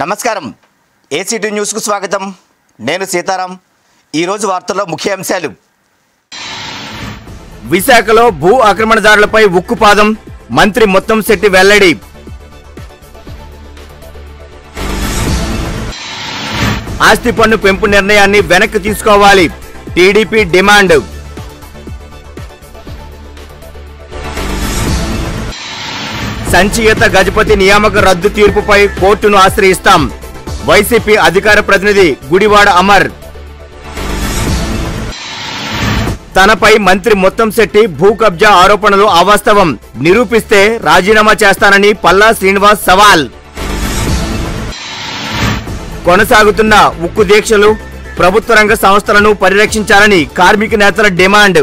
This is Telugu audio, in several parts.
నమస్కారం ఏసీటీ న్యూస్కు స్వాగతం నేను సీతారాం ఈరోజు వార్తల్లో ముఖ్య అంశాలు విశాఖలో భూ ఆక్రమణదారులపై ఉక్కుపాదం మంత్రి మొత్తం శెట్టి వెల్లడి ఆస్తి పన్ను పెంపు నిర్ణయాన్ని వెనక్కి తీసుకోవాలి టీడీపీ డిమాండ్ సంచియత గజపతి నియామక రద్దు తీర్పుపై కోర్టును ఆశ్రయిస్తాం వైసీపీ అధికార ప్రతినిధి గుడివాడ అమర్ తనపై మంత్రి మొత్తం శెట్టి భూ కబ్జా ఆరోపణలు అవాస్తవం నిరూపిస్తే రాజీనామా చేస్తానని పల్లా శ్రీనివాస్ సవాల్ కొనసాగుతున్న ఉక్కు దీక్షలు ప్రభుత్వ రంగ సంస్థలను పరిరక్షించాలని కార్మిక నేతల డిమాండ్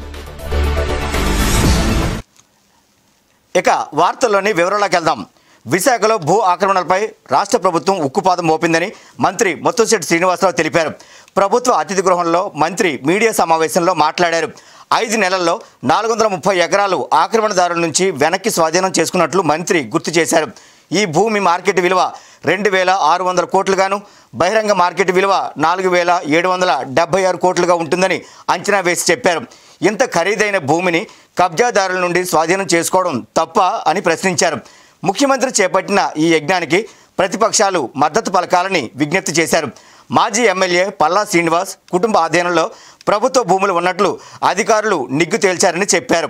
ఇక వార్తల్లోని వివరాలకు వెళ్దాం విశాఖలో భూ ఆక్రమణలపై రాష్ట్ర ప్రభుత్వం ఉక్కుపాదం మోపిందని మంత్రి ముత్తంశెట్టి శ్రీనివాసరావు తెలిపారు ప్రభుత్వ అతిథి గృహంలో మంత్రి మీడియా సమావేశంలో మాట్లాడారు ఐదు నెలల్లో నాలుగు వందల ముప్పై ఎకరాలు ఆక్రమణదారుల నుంచి వెనక్కి స్వాధీనం చేసుకున్నట్లు మంత్రి గుర్తు చేశారు ఈ భూమి మార్కెట్ విలువ రెండు వేల ఆరు వందల కోట్లుగాను బహిరంగ మార్కెట్ విలువ నాలుగు వేల ఏడు వందల డెబ్బై ఆరు కోట్లుగా ఉంటుందని అంచనా వేసి చెప్పారు ఇంత ఖరీదైన భూమిని కబ్జాదారుల నుండి స్వాధీనం చేసుకోవడం తప్ప అని ప్రశ్నించారు ముఖ్యమంత్రి చేపట్టిన ఈ యజ్ఞానికి ప్రతిపక్షాలు మద్దతు పలకాలని విజ్ఞప్తి చేశారు మాజీ ఎమ్మెల్యే పల్లా శ్రీనివాస్ కుటుంబ ఆధీనంలో ప్రభుత్వ భూములు ఉన్నట్లు అధికారులు నిగ్గు తేల్చారని చెప్పారు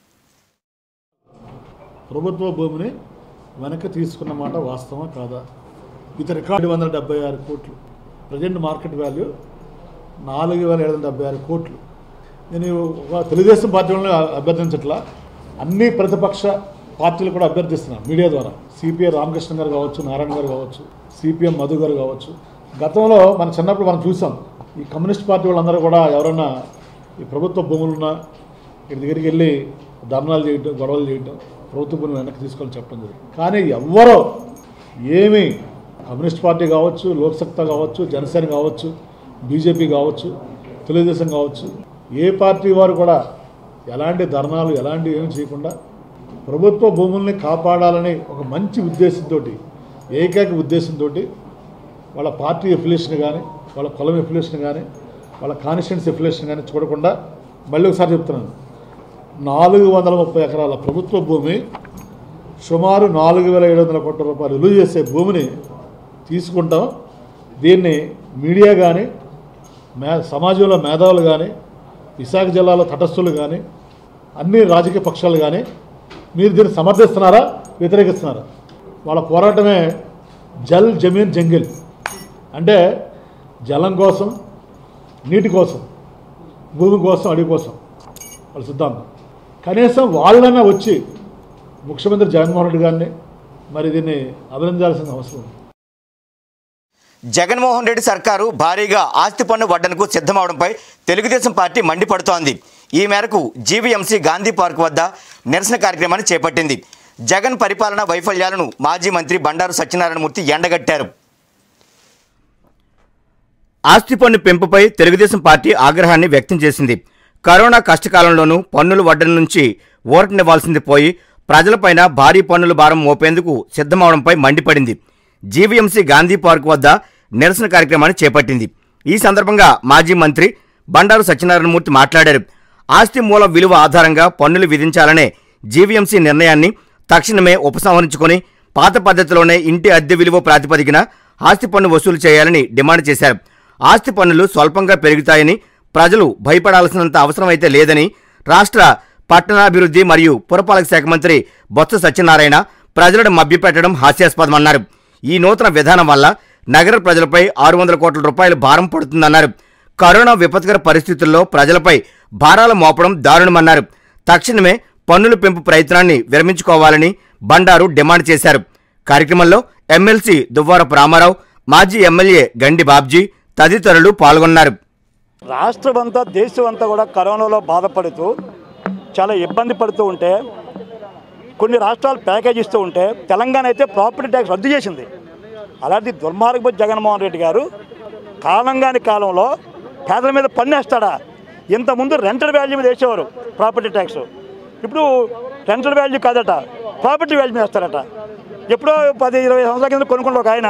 ప్రభుత్వ భూమిని వెనక్కి తీసుకున్న మాట వాస్తవా కాదా ఇది రికార్డు వందల డెబ్బై ఆరు కోట్లు ప్రజెంట్ మార్కెట్ వాల్యూ నాలుగు వేల ఏడు వందల డెబ్బై ఆరు కోట్లు నేను ఒక తెలుగుదేశం పార్టీ వాళ్ళని అభ్యర్థించట్లా అన్ని ప్రతిపక్ష పార్టీలు కూడా అభ్యర్థిస్తున్నాను మీడియా ద్వారా సిపిఐ రామకృష్ణ గారు కావచ్చు నారాయణ గారు కావచ్చు సిపిఎం మధు గారు కావచ్చు గతంలో మన చిన్నప్పుడు మనం చూసాం ఈ కమ్యూనిస్ట్ పార్టీ వాళ్ళందరూ కూడా ఎవరన్నా ఈ ప్రభుత్వ భూములున్నా ఇక్కడి దగ్గరికి వెళ్ళి ధర్నాలు చేయటం గొడవలు చేయటం ప్రభుత్వ భూములు వెనక్కి తీసుకొని చెప్పడం జరిగింది కానీ ఎవ్వరో ఏమి కమ్యూనిస్ట్ పార్టీ కావచ్చు లోక్సత్తా కావచ్చు జనసేన కావచ్చు బీజేపీ కావచ్చు తెలుగుదేశం కావచ్చు ఏ పార్టీ వారు కూడా ఎలాంటి ధర్నాలు ఎలాంటి ఏమి చేయకుండా ప్రభుత్వ భూముల్ని కాపాడాలని ఒక మంచి ఉద్దేశంతో ఏకైక ఉద్దేశంతో వాళ్ళ పార్టీ ఎఫిలేషన్ కానీ వాళ్ళ కులం ఎఫిలేషన్ కానీ వాళ్ళ కాన్స్టిట్యున్సీ ఎఫిలేషన్ కానీ చూడకుండా మళ్ళీ ఒకసారి చెప్తున్నాను నాలుగు వందల ముప్పై ఎకరాల ప్రభుత్వ భూమి సుమారు నాలుగు వేల ఏడు వందల కోట్ల రూపాయలు విలువ చేసే భూమిని తీసుకుంటాం దీన్ని మీడియా కానీ మే సమాజంలో మేధావులు కానీ విశాఖ జిల్లాలో తటస్థులు కానీ అన్ని రాజకీయ పక్షాలు కానీ మీరు దీన్ని సమర్థిస్తున్నారా వ్యతిరేకిస్తున్నారా వాళ్ళ పోరాటమే జల్ జమీన్ జంగిల్ అంటే జలం కోసం నీటి కోసం భూమి కోసం అడవి కోసం వాళ్ళ సిద్ధాంతం కనీసం వాళ్ళన్నా వచ్చి ముఖ్యమంత్రి జగన్మోహన్ రెడ్డి గారిని మరి దీన్ని అభినందించాల్సిన అవసరం ఉంది జగన్మోహన్ రెడ్డి సర్కారు భారీగా ఆస్తి పన్ను వడ్డనకు సిద్ధమవడంపై తెలుగుదేశం పార్టీ మండిపడుతోంది ఈ మేరకు జీవీఎంసీ గాంధీ పార్క్ వద్ద నిరసన కార్యక్రమాన్ని చేపట్టింది జగన్ పరిపాలన వైఫల్యాలను మాజీ మంత్రి బండారు సత్యనారాయణమూర్తి ఎండగట్టారు ఆస్తి పన్ను పెంపుపై తెలుగుదేశం పార్టీ ఆగ్రహాన్ని వ్యక్తం చేసింది కరోనా కష్టకాలంలోనూ పన్నులు వడ్డన నుంచి ఊరటనివ్వాల్సింది పోయి ప్రజలపైన భారీ పన్నుల భారం మోపేందుకు సిద్ధమవడంపై మండిపడింది జీవీఎంసీ గాంధీ పార్క్ వద్ద నిరసన కార్యక్రమాన్ని చేపట్టింది ఈ సందర్భంగా మాజీ మంత్రి బండారు సత్యనారాయణమూర్తి మాట్లాడారు ఆస్తి మూల విలువ ఆధారంగా పన్నులు విధించాలనే జీవీఎంసీ నిర్ణయాన్ని తక్షణమే ఉపసంహరించుకొని పాత పద్ధతిలోనే ఇంటి అద్దె విలువ ప్రాతిపదికన ఆస్తి పన్ను వసూలు చేయాలని డిమాండ్ చేశారు ఆస్తి పన్నులు స్వల్పంగా పెరుగుతాయని ప్రజలు భయపడాల్సినంత అవసరమైతే లేదని రాష్ట్ర పట్టణాభివృద్ధి మరియు పురపాలక శాఖ మంత్రి బొత్స సత్యనారాయణ ప్రజలను మభ్యపెట్టడం హాస్యాస్పదమన్నారు ఈ నూతన విధానం వల్ల నగర ప్రజలపై ఆరు వందల కోట్ల రూపాయలు భారం పడుతుందన్నారు కరోనా విపత్కర పరిస్థితుల్లో ప్రజలపై భారాలు మోపడం దారుణమన్నారు తక్షణమే పన్నుల పెంపు ప్రయత్నాన్ని విరమించుకోవాలని బండారు డిమాండ్ చేశారు కార్యక్రమంలో ఎమ్మెల్సీ దువ్వారపు రామారావు మాజీ ఎమ్మెల్యే గండి బాబ్జీ తదితరులు పాల్గొన్నారు రాష్ట్రం అంతా దేశం అంతా కూడా కరోనాలో బాధపడుతూ చాలా ఇబ్బంది పడుతూ ఉంటే కొన్ని రాష్ట్రాలు ప్యాకేజ్ ఇస్తూ ఉంటే తెలంగాణ అయితే ప్రాపర్టీ ట్యాక్స్ రద్దు చేసింది అలాంటి దుర్మార్గపు జగన్మోహన్ రెడ్డి గారు కాలంగాని కాలంలో పేదల మీద పన్నేస్తాడా ఇంతకుముందు రెంటెడ్ వాల్యూ మీద వేసేవారు ప్రాపర్టీ ట్యాక్స్ ఇప్పుడు రెంటెడ్ వాల్యూ కాదట ప్రాపర్టీ వాల్యూ మీద వేస్తారట ఎప్పుడో పది ఇరవై సంవత్సరాల కింద కొనుక్కున్న ఒక ఆయన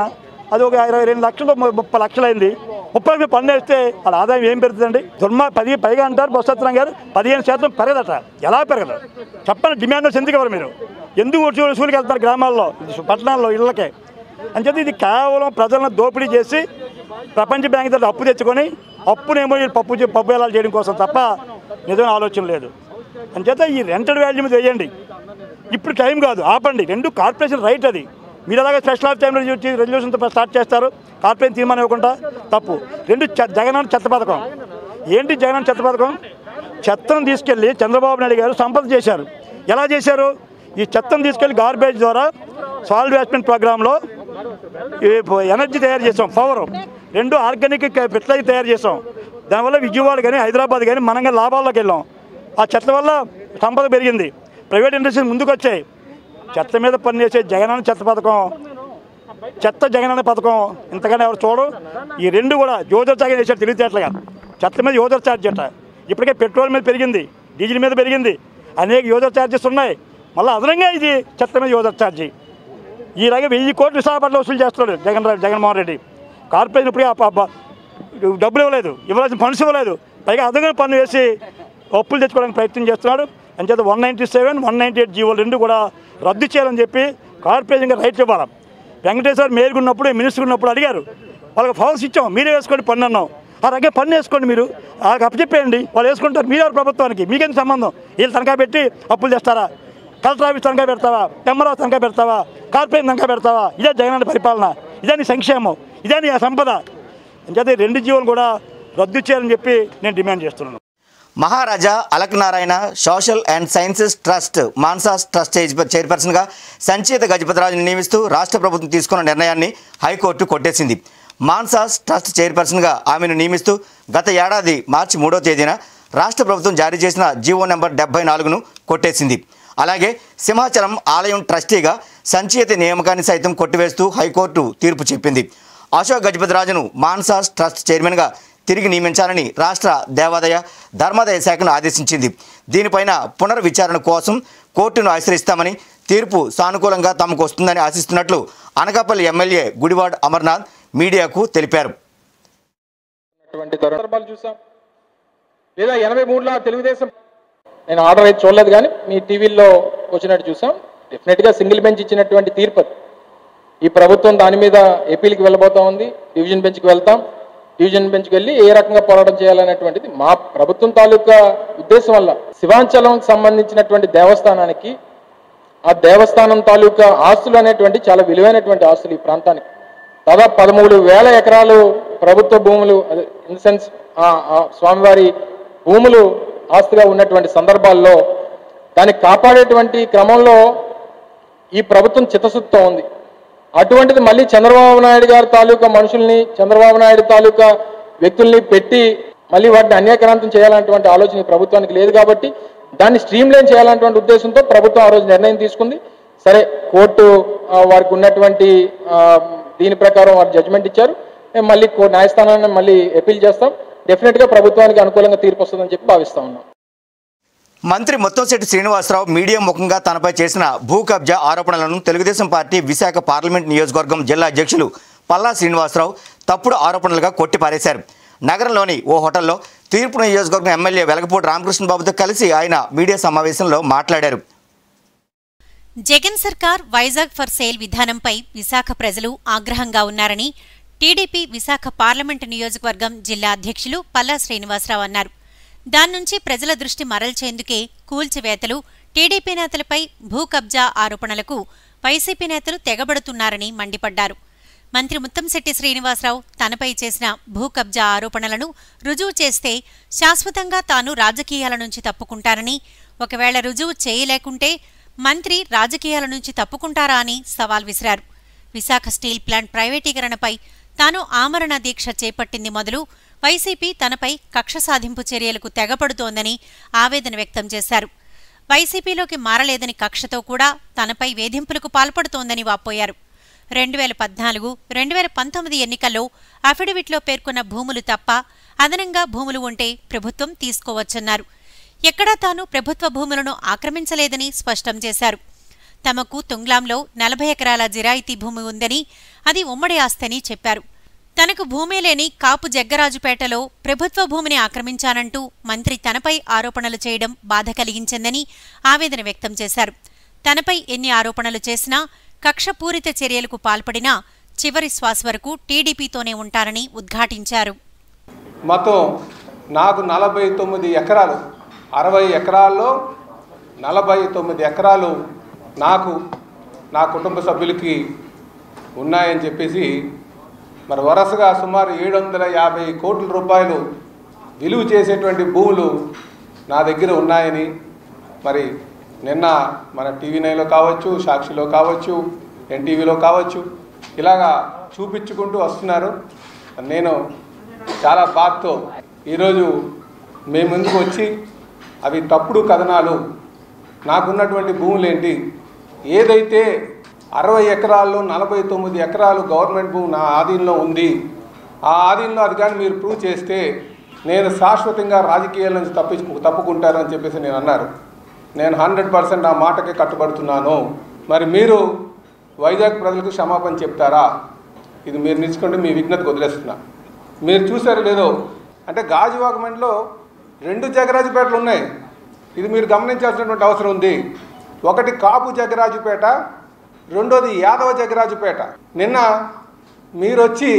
అది ఒక ఇరవై రెండు లక్షలు ము- ముప్పై లక్షలు అయింది ముప్పై మీద పన్ను వేస్తే వాళ్ళ ఆదాయం ఏం పెరుగుతుందండి దుర్మా పది పైగా అంటారు బొత్సత్రం గారు పదిహేను శాతం పెరగదట ఎలా పెరగదు చెప్పండి డిమాండ్ వచ్చి ఎందుకు ఎవరు మీరు ఎందుకు వసూలు వసూలుకి వెళ్తారు గ్రామాల్లో పట్టణాల్లో ఇళ్ళకే అంచేది ఇది కేవలం ప్రజలను దోపిడీ చేసి ప్రపంచ బ్యాంక్ దగ్గర అప్పు తెచ్చుకొని అప్పునేమో ఈ పప్పు చే- పప్పు వేలాలు చేయడం కోసం తప్ప నిజమైన ఆలోచన లేదు అంచేత ఈ రెంటెడ్ వాల్యూ మీద వేయండి ఇప్పుడు టైం కాదు ఆపండి రెండు కార్పొరేషన్ రైట్ అది మీరు అలాగే స్పెషల్ ఆఫ్ టైంలో వచ్చి రెజల్యూషన్తో స్టార్ట్ చేస్తారు కార్పొరేషన్ తీర్మానం ఇవ్వకుండా తప్పు రెండు చె- జగనన్న చెత్త పథకం ఏంటి జగనన్న చెత్త పథకం చెత్తను తీసుకెళ్ళి చంద్రబాబు నాయుడు గారు సంపద చేశారు ఎలా చేశారు ఈ చెత్తను తీసుకెళ్ళి గార్బేజ్ ద్వారా సాల్వ్ వేస్ట్మెంట్ ప్రోగ్రాంలో ఈ ప- ఎనర్జీ తయారు చేసాం పవర్ రెండు ఆర్గానిక్ ఫెర్టిలైజర్ తయారు చేసాం దానివల్ల విజయవాడ కానీ హైదరాబాద్ కానీ మనం కానీ లాభాల్లోకి వెళ్ళాం ఆ చెత్త వల్ల సంపద పెరిగింది ప్రైవేట్ ఇండస్ట్రీస్ ముందుకు వచ్చాయి చెత్త మీద పనిచేసే జగనన్న చెత్త పథకం చెత్త జగనన్న పథకం ఇంతకన్నా ఎవరు చూడరు ఈ రెండు కూడా యోజర్ ఛార్జ్ చేశారు తెలివితేటలుగా చెత్త మీద యోజర్ ఛార్జ్ అట ఇప్పటికే పెట్రోల్ మీద పెరిగింది డీజిల్ మీద పెరిగింది అనేక యోజర్ ఛార్జెస్ ఉన్నాయి మళ్ళీ అదనంగా ఇది చెత్త మీద యోజర్ ఛార్జీ ఈలాగే వెయ్యి కోట్లు విశాఖపట్నంలో వసూలు చేస్తున్నాడు జగన్ రా- జగన్మోహన్ రెడ్డి కార్పొరేషన్ ఇప్పుడు అప్ప- అప్ప- డబ్బులు ఇవ్వలేదు ఇవ్వాల్సిన ఫండ్స్ ఇవ్వలేదు పైగా అదనంగా పన్ను వేసి అప్పులు తెచ్చుకోవడానికి ప్రయత్నం చేస్తున్నాడు అంచేత one ninety seven one ninety eight జీవోలు రెండు కూడా రద్దు చేయాలని చెప్పి కార్పొరేషన్గా రైట్ ఇవ్వాలి వెంకటేశ్వర మేయర్గా ఉన్నప్పుడు మినిస్టర్ ఉన్నప్పుడు అడిగారు వాళ్ళకి ఫవర్స్ ఇచ్చాం మీరే వేసుకోండి పన్ను అన్నాం ఆ రకంగా పన్ను వేసుకోండి మీరు వాళ్ళకి అప్పచెప్పేయండి వాళ్ళు వేసుకుంటారు మీరే ప్రభుత్వానికి మీకేం సంబంధం వీళ్ళు తనఖా పెట్టి అప్పులు తెస్తారా కలెక్టర్ ఆఫీస్ తనఖా పెడతావా ఎంఆర్ఓ తనఖా పెడతావా కార్పొరేషన్ తనఖా పెడతావా ఇదే జగనన్న పరిపాలన ఇదే నీ సంక్షేమం ఇదే నీ సంపద అంచేత ఈ రెండు జీవోలు కూడా రద్దు చేయాలని చెప్పి నేను డిమాండ్ చేస్తున్నాను Maharaja Alak Narayan social and sciences trust MANSAS trust chair- చైర్పర్సన్గా సంచేత గజపతిరాజును నియమిస్తూ రాష్ట్ర ప్రభుత్వం తీసుకున్న నిర్ణయాన్ని హైకోర్టు కొట్టేసింది మాన్సాస్ ట్రస్ట్ చైర్పర్సన్గా ఆమెను నియమిస్తూ గత ఏడాది మార్చి మూడో తేదీన రాష్ట్ర ప్రభుత్వం జారీ చేసిన జీవో నెంబర్ డెబ్బై నాలుగును కొట్టేసింది అలాగే సింహాచలం ఆలయం ట్రస్టీగా సంచేత నియామకాన్ని సైతం కొట్టివేస్తూ హైకోర్టు తీర్పు చెప్పింది అశోక్ గజపతిరాజును మాన్సాస్ ట్రస్ట్ చైర్మన్గా తిరిగి నియమించాలని రాష్ట్ర దేవాదాయ ధర్మాదాయ శాఖను ఆదేశించింది దీనిపైన పునర్విచారణ కోసం కోర్టును ఆశ్రయిస్తామని తీర్పు సానుకూలంగా తమకు వస్తుందని ఆశిస్తున్నట్లు అనకాపల్లి ఎమ్మెల్యే గుడివాడ్ అమర్నాథ్ మీడియాకు తెలిపారు అటువంటి సందర్భాలు చూసాం లేదా ఎనభై మూడులో తెలుగుదేశం నేను ఆర్డర్ అయితే చూడలేదు కానీ మీ టీవీల్లో వచ్చినట్టు చూసాం డెఫినెట్గా సింగిల్ బెంచ్ ఇచ్చినటువంటి తీర్పు అది. ఈ ప్రభుత్వం దాని మీద ఏపీలకి వెళ్ళబోతా ఉంది డివిజన్ బెంచ్కి వెళ్తాం డివిజన్ బెంచ్కి వెళ్ళి ఏ రకంగా పోరాటం చేయాలనేటువంటిది మా ప్రభుత్వం తాలూకా ఉద్దేశం వల్ల శివాంచలంకి సంబంధించినటువంటి దేవస్థానానికి ఆ దేవస్థానం తాలూకా ఆస్తులు అనేటువంటి చాలా విలువైనటువంటి ఆస్తులు ఈ ప్రాంతానికి దాదాపు పదమూడు వేల ఎకరాలు ప్రభుత్వ భూములు ఇన్ ద సెన్స్ స్వామివారి భూములు ఆస్తిగా ఉన్నటువంటి సందర్భాల్లో దాన్ని కాపాడేటువంటి క్రమంలో ఈ ప్రభుత్వం చిత్తశుద్ధితో ఉంది అటువంటిది మళ్ళీ చంద్రబాబు నాయుడు గారి తాలూకా మనుషుల్ని చంద్రబాబు నాయుడు తాలూకా వ్యక్తుల్ని పెట్టి మళ్ళీ వాటిని అన్యాక్రాంతం చేయాలన్నటువంటి ఆలోచన ఈ ప్రభుత్వానికి లేదు కాబట్టి దాన్ని స్ట్రీమ్ లైన్ చేయాలన్నటువంటి ఉద్దేశంతో ప్రభుత్వం ఆ రోజు నిర్ణయం తీసుకుంది సరే కోర్టు ఆ, వారికి ఉన్నటువంటి ఆ, దీని ప్రకారం వారు జడ్జిమెంట్ ఇచ్చారు మేము మళ్ళీ కో- న్యాయస్థానాన్ని మళ్ళీ అపీల్ చేస్తాం డెఫినెట్గా ప్రభుత్వానికి అనుకూలంగా తీర్పు వస్తుందని చెప్పి భావిస్తా ఉన్నాం మంత్రి ముత్తంశెట్టి శ్రీనివాసరావు మీడియా ముఖంగా తనపై చేసిన భూ కబ్జా ఆరోపణలను తెలుగుదేశం పార్టీ విశాఖ పార్లమెంట్ నియోజకవర్గం జిల్లా అధ్యక్షులు పల్లా శ్రీనివాసరావు తప్పుడు ఆరోపణలుగా కొట్టిపారేశారు నగరంలోని ఓ హోటల్లో తీర్పు నియోజకవర్గం ఎమ్మెల్యే వెలగపూడి రామకృష్ణబాబుతో కలిసి ఆయన మీడియా సమావేశంలో మాట్లాడారు జగన్ సర్కార్ వైజాగ్ ఫర్ సేల్ విధానంపై విశాఖ ప్రజలు ఆగ్రహంగా ఉన్నారని టీడీపీ విశాఖ పార్లమెంటు నియోజకవర్గం జిల్లా అధ్యక్షులు పల్లా శ్రీనివాసరావు అన్నారు దాని నుంచి ప్రజల దృష్టి మరల్చేందుకే కూల్చివేతలు టీడీపీ నేతలపై భూ కబ్జా ఆరోపణలకు వైసీపీ నేతలు తెగబడుతున్నారని మండిపడ్డారు మంత్రి ముత్తంశెట్టి శ్రీనివాసరావు తనపై చేసిన భూ కబ్జా ఆరోపణలను రుజువు చేస్తే శాశ్వతంగా తాను రాజకీయాల నుంచి తప్పుకుంటానని ఒకవేళ రుజువు చేయలేకుంటే మంత్రి రాజకీయాల నుంచి తప్పుకుంటారా అని సవాల్ విసిరారు విశాఖ స్టీల్ ప్లాంట్ ప్రైవేటీకరణపై తాను ఆమరణ దీక్ష చేపట్టింది మొదలు వైసీపీ తనపై కక్ష సాధింపు చర్యలకు తెగపడుతోందని ఆవేదన వ్యక్తం చేశారు వైసీపీలోకి మారలేదని కక్షతో కూడా తనపై వేధింపులకు పాల్పడుతోందని వాపోయారు రెండు వేల పద్నాలుగు రెండు వేల పంతొమ్మిది ఎన్నికల్లో అఫిడవిట్లో పేర్కొన్న భూములు తప్ప అదనంగా భూములు ఉంటే ప్రభుత్వం తీసుకోవచ్చన్నారు ఎక్కడా తాను ప్రభుత్వ భూములను ఆక్రమించలేదని స్పష్టం చేశారు తమకు తుంగ్లాంలో నలభై ఎకరాల జిరాయితీ భూమి ఉందని అది ఉమ్మడి ఆస్తని చెప్పారు తనకు భూమే లేని కాపు జగ్గరాజుపేటలో ప్రభుత్వ భూమిని ఆక్రమించానంటూ మంత్రి తనపై ఆరోపణలు చేయడం బాధ కలిగించిందని ఆవేదన వ్యక్తం చేశారు తనపై ఎన్ని ఆరోపణలు చేసినా కక్షపూరిత చర్యలకు పాల్పడినా చివరి శ్వాస వరకు టీడీపీతోనే ఉంటారని ఉద్ఘాటించారు మొత్తం నాకు నలభై తొమ్మిది ఎకరాలు అరవై ఎకరాల్లో నలభై తొమ్మిది ఎకరాలు నాకు నా కుటుంబ సభ్యులకి ఉన్నాయని చెప్పేసి మరి వరుసగా సుమారు ఏడు వందల యాభై కోట్ల రూపాయలు విలువ చేసేటువంటి భూములు నా దగ్గర ఉన్నాయని మరి నిన్న మన టీవీ నైన్లో కావచ్చు సాక్షిలో కావచ్చు ఎన్టీవీలో కావచ్చు ఇలాగా చూపించుకుంటూ వస్తున్నారు నేను చాలా బాధతో ఈరోజు మీ ముందుకు వచ్చి అవి తప్పుడు కథనాలు నాకున్నటువంటి భూములు ఏంటి ఏదైతే అరవై ఎకరాల్లో నలభై తొమ్మిది ఎకరాలు గవర్నమెంట్ భూమి నా ఆధీనంలో ఉంది ఆ ఆధీనంలో అది కానీ మీరు ప్రూవ్ చేస్తే నేను శాశ్వతంగా రాజకీయాల నుంచి తప్పించు తప్పుకుంటారని చెప్పేసి నేను అన్నారు నేను హండ్రెడ్ పర్సెంట్ ఆ మాటకే కట్టుబడుతున్నాను మరి మీరు వైజాగ్ ప్రజలకు క్షమాపణ చెప్తారా ఇది మీరు నిలుచుకుంటే మీ విజ్ఞతకు వదిలేస్తున్నా మీరు చూసారో లేదో అంటే గాజువాకమెంట్లో రెండు జగరాజుపేటలు ఉన్నాయి ఇది మీరు గమనించాల్సినటువంటి అవసరం ఉంది ఒకటి కాపు జగరాజుపేట రెండోది యాదవ జగరాజుపేట నిన్న మీరు వచ్చి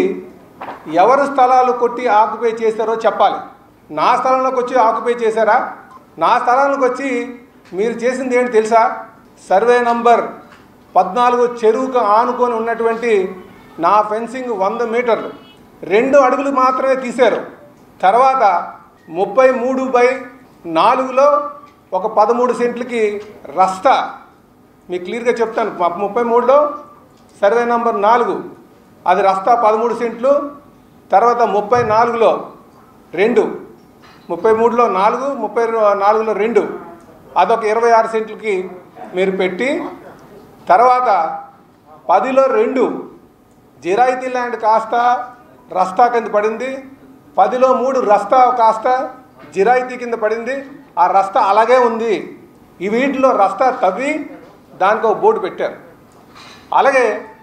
ఎవరు స్థలాలు కొట్టి ఆక్యుపై చేశారో చెప్పాలి నా స్థలంలోకి వచ్చి ఆక్యుపై చేశారా నా స్థలంలోకి వచ్చి మీరు చేసింది ఏంటి తెలుసా సర్వే నంబర్ పద్నాలుగు చెరువుకు ఆనుకొని ఉన్నటువంటి నా ఫెన్సింగ్ వంద మీటర్లు రెండు అడుగులు మాత్రమే తీశారు తర్వాత ముప్పై మూడు బై నాలుగులో ఒక పదమూడు సెంట్లకి రస్తా మీకు క్లియర్గా చెప్తాను మ- ముప్పై మూడులో సర్వే నంబర్ నాలుగు అది రస్తా పదమూడు సెంట్లు తర్వాత ముప్పై నాలుగులో రెండు ముప్పై మూడులో నాలుగు ముప్పై రో- నాలుగులో రెండు అదొక ఇరవై ఆరు సెంట్లకి మీరు పెట్టి తర్వాత పదిలో రెండు జిరాయితీ ల్యాండ్ కాస్త రస్తా కింద పడింది పదిలో మూడు రస్తా కాస్త జిరాయితీ కింద పడింది ఆ రస్తా అలాగే ఉంది ఈ వీటిలో రస్తా తవ్వి దానికి ఒక బోర్డు పెట్టారు అలాగే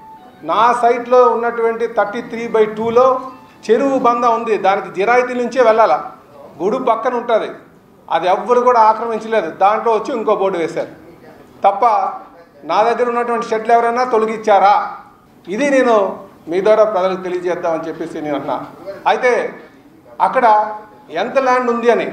నా సైట్లో ఉన్నటువంటి థర్టీ త్రీ బై టూలో చెరువు బంద ఉంది దానికి జిరాయితీ నుంచే వెళ్ళాల గుడి పక్కన ఉంటుంది అది ఎవ్వరు కూడా ఆక్రమించలేదు దాంట్లో వచ్చి ఇంకో బోర్డు వేశారు తప్ప నా దగ్గర ఉన్నటువంటి షెడ్లు ఎవరైనా తొలగించారా ఇది నేను మీ ద్వారా ప్రజలకు తెలియజేద్దామని చెప్పేసి నేను అన్నా అయితే అక్కడ ఎంత ల్యాండ్ ఉంది అని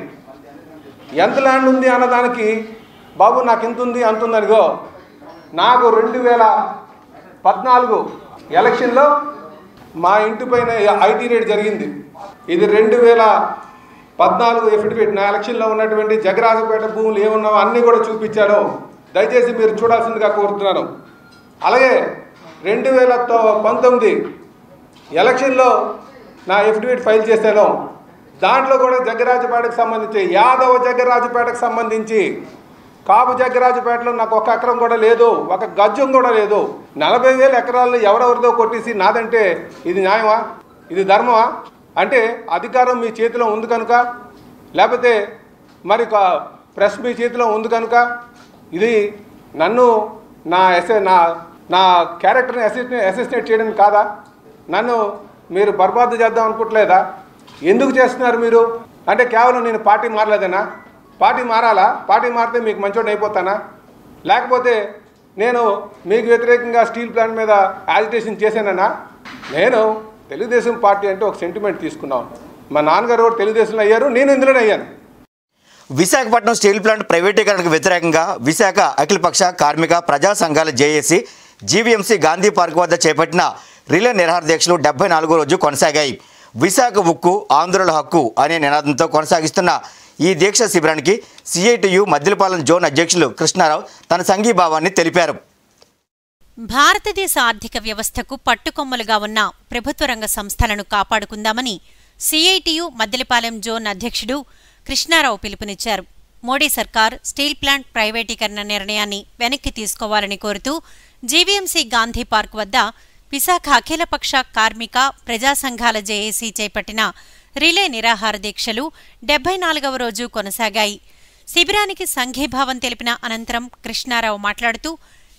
ఎంత ల్యాండ్ ఉంది అన్నదానికి బాబు నాకు ఎంత ఉంది అంత ఉంది అనిగో నాకు రెండు వేల పద్నాలుగు ఎలక్షన్లో మా ఇంటి పైన ఐటీ రేట్ జరిగింది ఇది రెండు వేల పద్నాలుగు ఎఫిడవిట్ నా ఎలక్షన్లో ఉన్నటువంటి జగరాజపేట భూములు ఏమున్నావో అన్నీ కూడా చూపించాను దయచేసి మీరు చూడాల్సిందిగా కోరుతున్నాను అలాగే రెండు వేల తొ- పంతొమ్మిది ఎలక్షన్లో నా ఎఫిడవిట్ ఫైల్ చేశాను దాంట్లో కూడా జగ్గరాజుపేటకు సంబంధించి యాదవ జగ్గరాజుపేటకు సంబంధించి కాపు జగ్గరాజుపేటలో నాకు ఒక ఎకరం కూడా లేదు ఒక గజ్జం కూడా లేదు నలభై వేల ఎకరాల్లో ఎవరెవరిదో కొట్టేసి నాదంటే ఇది న్యాయమా ఇది ధర్మమా అంటే అధికారం మీ చేతిలో ఉంది కనుక లేకపోతే మరి కా- ప్రెస్ మీ చేతిలో ఉంది కనుక ఇది నన్ను నా ఎస్ నా నా క్యారెక్టర్ని అసిస్టేట్ అసిస్టేట్ చేయడం కాదా నన్ను మీరు బర్బాదు చేద్దాం అనుకోవట్లేదా ఎందుకు చేస్తున్నారు మీరు అంటే కేవలం నేను పార్టీ మారలేదనా పార్టీ మారాలా పార్టీ మారితే మీకు మంచోడు అయిపోతానా లేకపోతే నేను మీకు వ్యతిరేకంగా స్టీల్ ప్లాంట్ మీద యాజిటేషన్ చేశానన్నా నేను తెలుగుదేశం పార్టీ అంటే ఒక సెంటిమెంట్ తీసుకున్నాం మా నాన్నగారు కూడా తెలుగుదేశంలో అయ్యారు నేను ఇందులోనే అయ్యాను విశాఖపట్నం స్టీల్ ప్లాంట్ ప్రైవేటీకరణకు వ్యతిరేకంగా విశాఖ అఖిలపక్ష కార్మిక ప్రజా సంఘాల జేఏసీ జీవీఎంసీ గాంధీ పార్క్ వద్ద చేపట్టిన రిలే నిరాహార దీక్షలు డెబ్బై నాలుగో రోజు కొనసాగాయి విశాఖ ఉక్కు ఆంధ్రుల హక్కు అనే నినాదంతో కొనసాగిస్తున్న ఈ దీక్ష శిబిరానికి సిఐటియు మద్దిలపాలెం జోన్ అధ్యక్షులు కృష్ణారావు తన సంఘీభావాన్ని తెలిపారు భారతదేశ ఆర్థిక వ్యవస్థకు పట్టుకొమ్మలుగా ఉన్న ప్రభుత్వ రంగ సంస్థలను కాపాడుకుందామని సిఐటియు మద్దెలపాలెం జోన్ అధ్యక్షుడు కృష్ణారావు పిలుపునిచ్చారు మోడీ సర్కార్ స్టీల్ ప్లాంట్ ప్రైవేటీకరణ నిర్ణయాన్ని వెనక్కి తీసుకోవాలని కోరుతూ జీవీఎంసీ గాంధీ పార్క్ వద్ద విశాఖ అఖిలపక్ష కార్మిక ప్రజా సంఘాల జేఏసీ చేపట్టిన రిలే నిరాహార దీక్షలు డెబ్బై నాలుగవ రోజు కొనసాగాయి శిబిరానికి సంఘీభావం తెలిపిన అనంతరం కృష్ణారావు మాట్లాడుతూ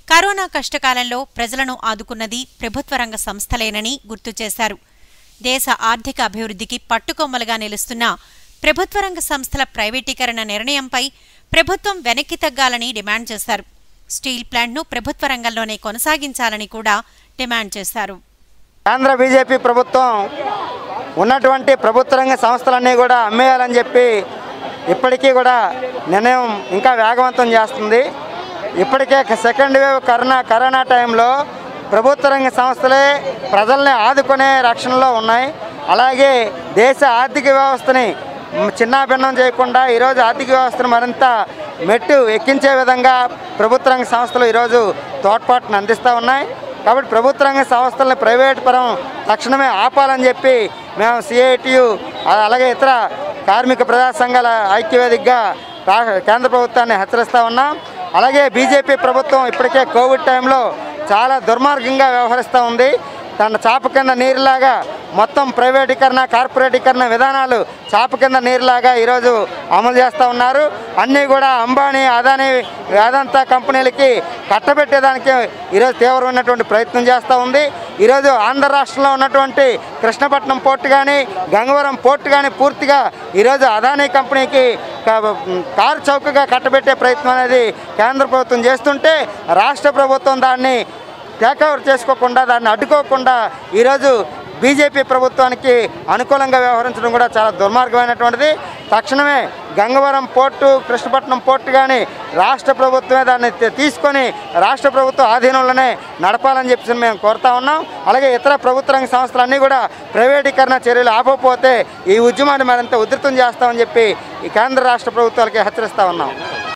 కరోనా కష్టకాలంలో ప్రజలను ఆదుకున్నది ప్రభుత్వ రంగ సంస్థలేనని గుర్తు చేశారు దేశ ఆర్థిక అభివృద్ధికి పట్టుకొమ్మలుగా నిలుస్తున్న ప్రభుత్వ రంగ సంస్థల ప్రైవేటీకరణ నిర్ణయంపై ప్రభుత్వం వెనక్కి తగ్గాలని డిమాండ్ చేశారు స్టీల్ ప్లాంట్ను ప్రభుత్వ రంగంలోనే కొనసాగించాలని కూడా డిమాండ్ చేశారు కేంద్ర బీజేపీ ప్రభుత్వం ఉన్నటువంటి ప్రభుత్వ రంగ సంస్థలన్నీ కూడా అమ్మేయాలని చెప్పి ఇప్పటికీ కూడా నిర్ణయం ఇంకా వేగవంతం చేస్తుంది ఇప్పటికే సెకండ్ వేవ్ కరోనా కరోనా టైంలో ప్రభుత్వ రంగ సంస్థలే ప్రజల్ని ఆదుకునే రక్షణలో ఉన్నాయి అలాగే దేశ ఆర్థిక వ్యవస్థని చిన్నాభిన్నం చేయకుండా ఈరోజు ఆర్థిక వ్యవస్థను మరింత మెట్టు ఎక్కించే విధంగా ప్రభుత్వ రంగ సంస్థలు ఈరోజు తోడ్పాటును అందిస్తూ ఉన్నాయి కాబట్టి ప్రభుత్వ రంగ సంస్థలను ప్రైవేట్ పరం తక్షణమే ఆపాలని చెప్పి మేము సిఐటియు అలాగే ఇతర కార్మిక ప్రజా సంఘాల ఐక్యవేదికగా రా- కేంద్ర ప్రభుత్వాన్ని హెచ్చరిస్తూ ఉన్నాం అలాగే బీజేపీ ప్రభుత్వం ఇప్పటికే కోవిడ్ టైంలో చాలా దుర్మార్గంగా వ్యవహరిస్తూ ఉంది తన చాప కింద నీరులాగా మొత్తం ప్రైవేటీకరణ కార్పొరేటీకరణ విధానాలు చాప కింద నీరులాగా ఈరోజు అమలు చేస్తూ ఉన్నారు అన్నీ కూడా అంబానీ అదానీ వేదాంత కంపెనీలకి కట్టబెట్టేదానికి ఈరోజు తీవ్రమైనటువంటి ప్రయత్నం చేస్తూ ఉంది ఈరోజు ఆంధ్ర రాష్ట్రంలో ఉన్నటువంటి కృష్ణపట్నం పోర్టు కానీ గంగవరం పోర్టు కానీ పూర్తిగా ఈరోజు అదానీ కంపెనీకి కా- కారు చౌకగా కట్టబెట్టే ప్రయత్నం అనేది కేంద్ర ప్రభుత్వం చేస్తుంటే రాష్ట్ర ప్రభుత్వం దాన్ని టేకఓవర్ చేసుకోకుండా దాన్ని అడ్డుకోకుండా ఈరోజు బీజేపీ ప్రభుత్వానికి అనుకూలంగా వ్యవహరించడం కూడా చాలా దుర్మార్గమైనటువంటిది తక్షణమే గంగవరం పోర్టు కృష్ణపట్నం పోర్టు కానీ రాష్ట్ర ప్రభుత్వమే దాన్ని తీ- తీసుకొని రాష్ట్ర ప్రభుత్వ ఆధీనంలోనే నడపాలని చెప్పి మేము కోరుతా ఉన్నాం అలాగే ఇతర ప్రభుత్వ రంగ సంస్థలన్నీ కూడా ప్రైవేటీకరణ చర్యలు ఆపకపోతే ఈ ఉద్యమాన్ని మరింత ఉధృతం చేస్తామని చెప్పి ఈ కేంద్ర రాష్ట్ర ప్రభుత్వాలకి హెచ్చరిస్తా ఉన్నాం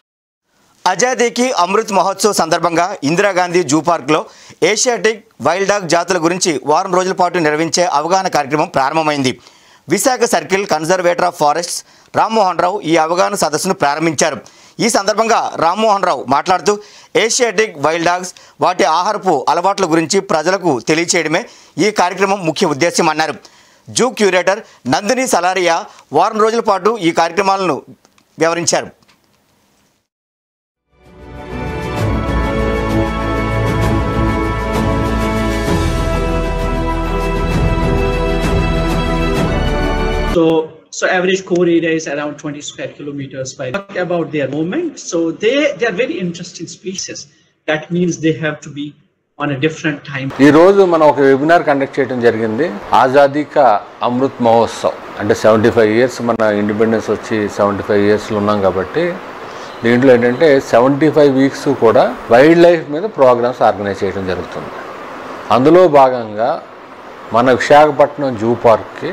ఆజాదీకి అమృత్ మహోత్సవ్ సందర్భంగా ఇందిరాగాంధీ జూ పార్క్లో ఏషియాటిక్ వైల్డ్ డాగ్ జాతుల గురించి వారం రోజుల పాటు నిర్వహించే అవగాహన కార్యక్రమం ప్రారంభమైంది Visakha circle conservator of forests Rammohan రావు ఈ అవగాహన సదస్సును ప్రారంభించారు ఈ సందర్భంగా రామ్మోహన్ రావు మాట్లాడుతూ ఏషియాటిక్ వైల్డ్ డాగ్స్ వాటి ఆహారపు అలవాట్ల గురించి ప్రజలకు తెలియచేయడమే ఈ కార్యక్రమం ముఖ్య ఉద్దేశం అన్నారు జూ క్యూరేటర్ నందిని సలారియా వారం రోజుల పాటు ఈ కార్యక్రమాలను వివరించారు So, so average core area is around 20 square kilometers by talk about their movement. So they, they are very interesting species. That means they have to be on a different time. ఈ రోజు మనం ఒక వెబినార్ కండక్ట్ చేయడం జరిగింది ఆజాదీ కా అమృత్ మహోత్సవ్ అంటే సెవెంటీ ఫైవ్ ఇయర్స్ మన ఇండిపెండెన్స్ వచ్చి సెవెంటీ ఫైవ్ ఇయర్స్లో ఉన్నాం కాబట్టి దీంట్లో ఏంటంటే సెవెంటీ ఫైవ్ వీక్స్ కూడా వైల్డ్ లైఫ్ మీద ప్రోగ్రామ్స్ ఆర్గనైజ్ చేయడం జరుగుతుంది అందులో భాగంగా మన విశాఖపట్నం జూ పార్క్కి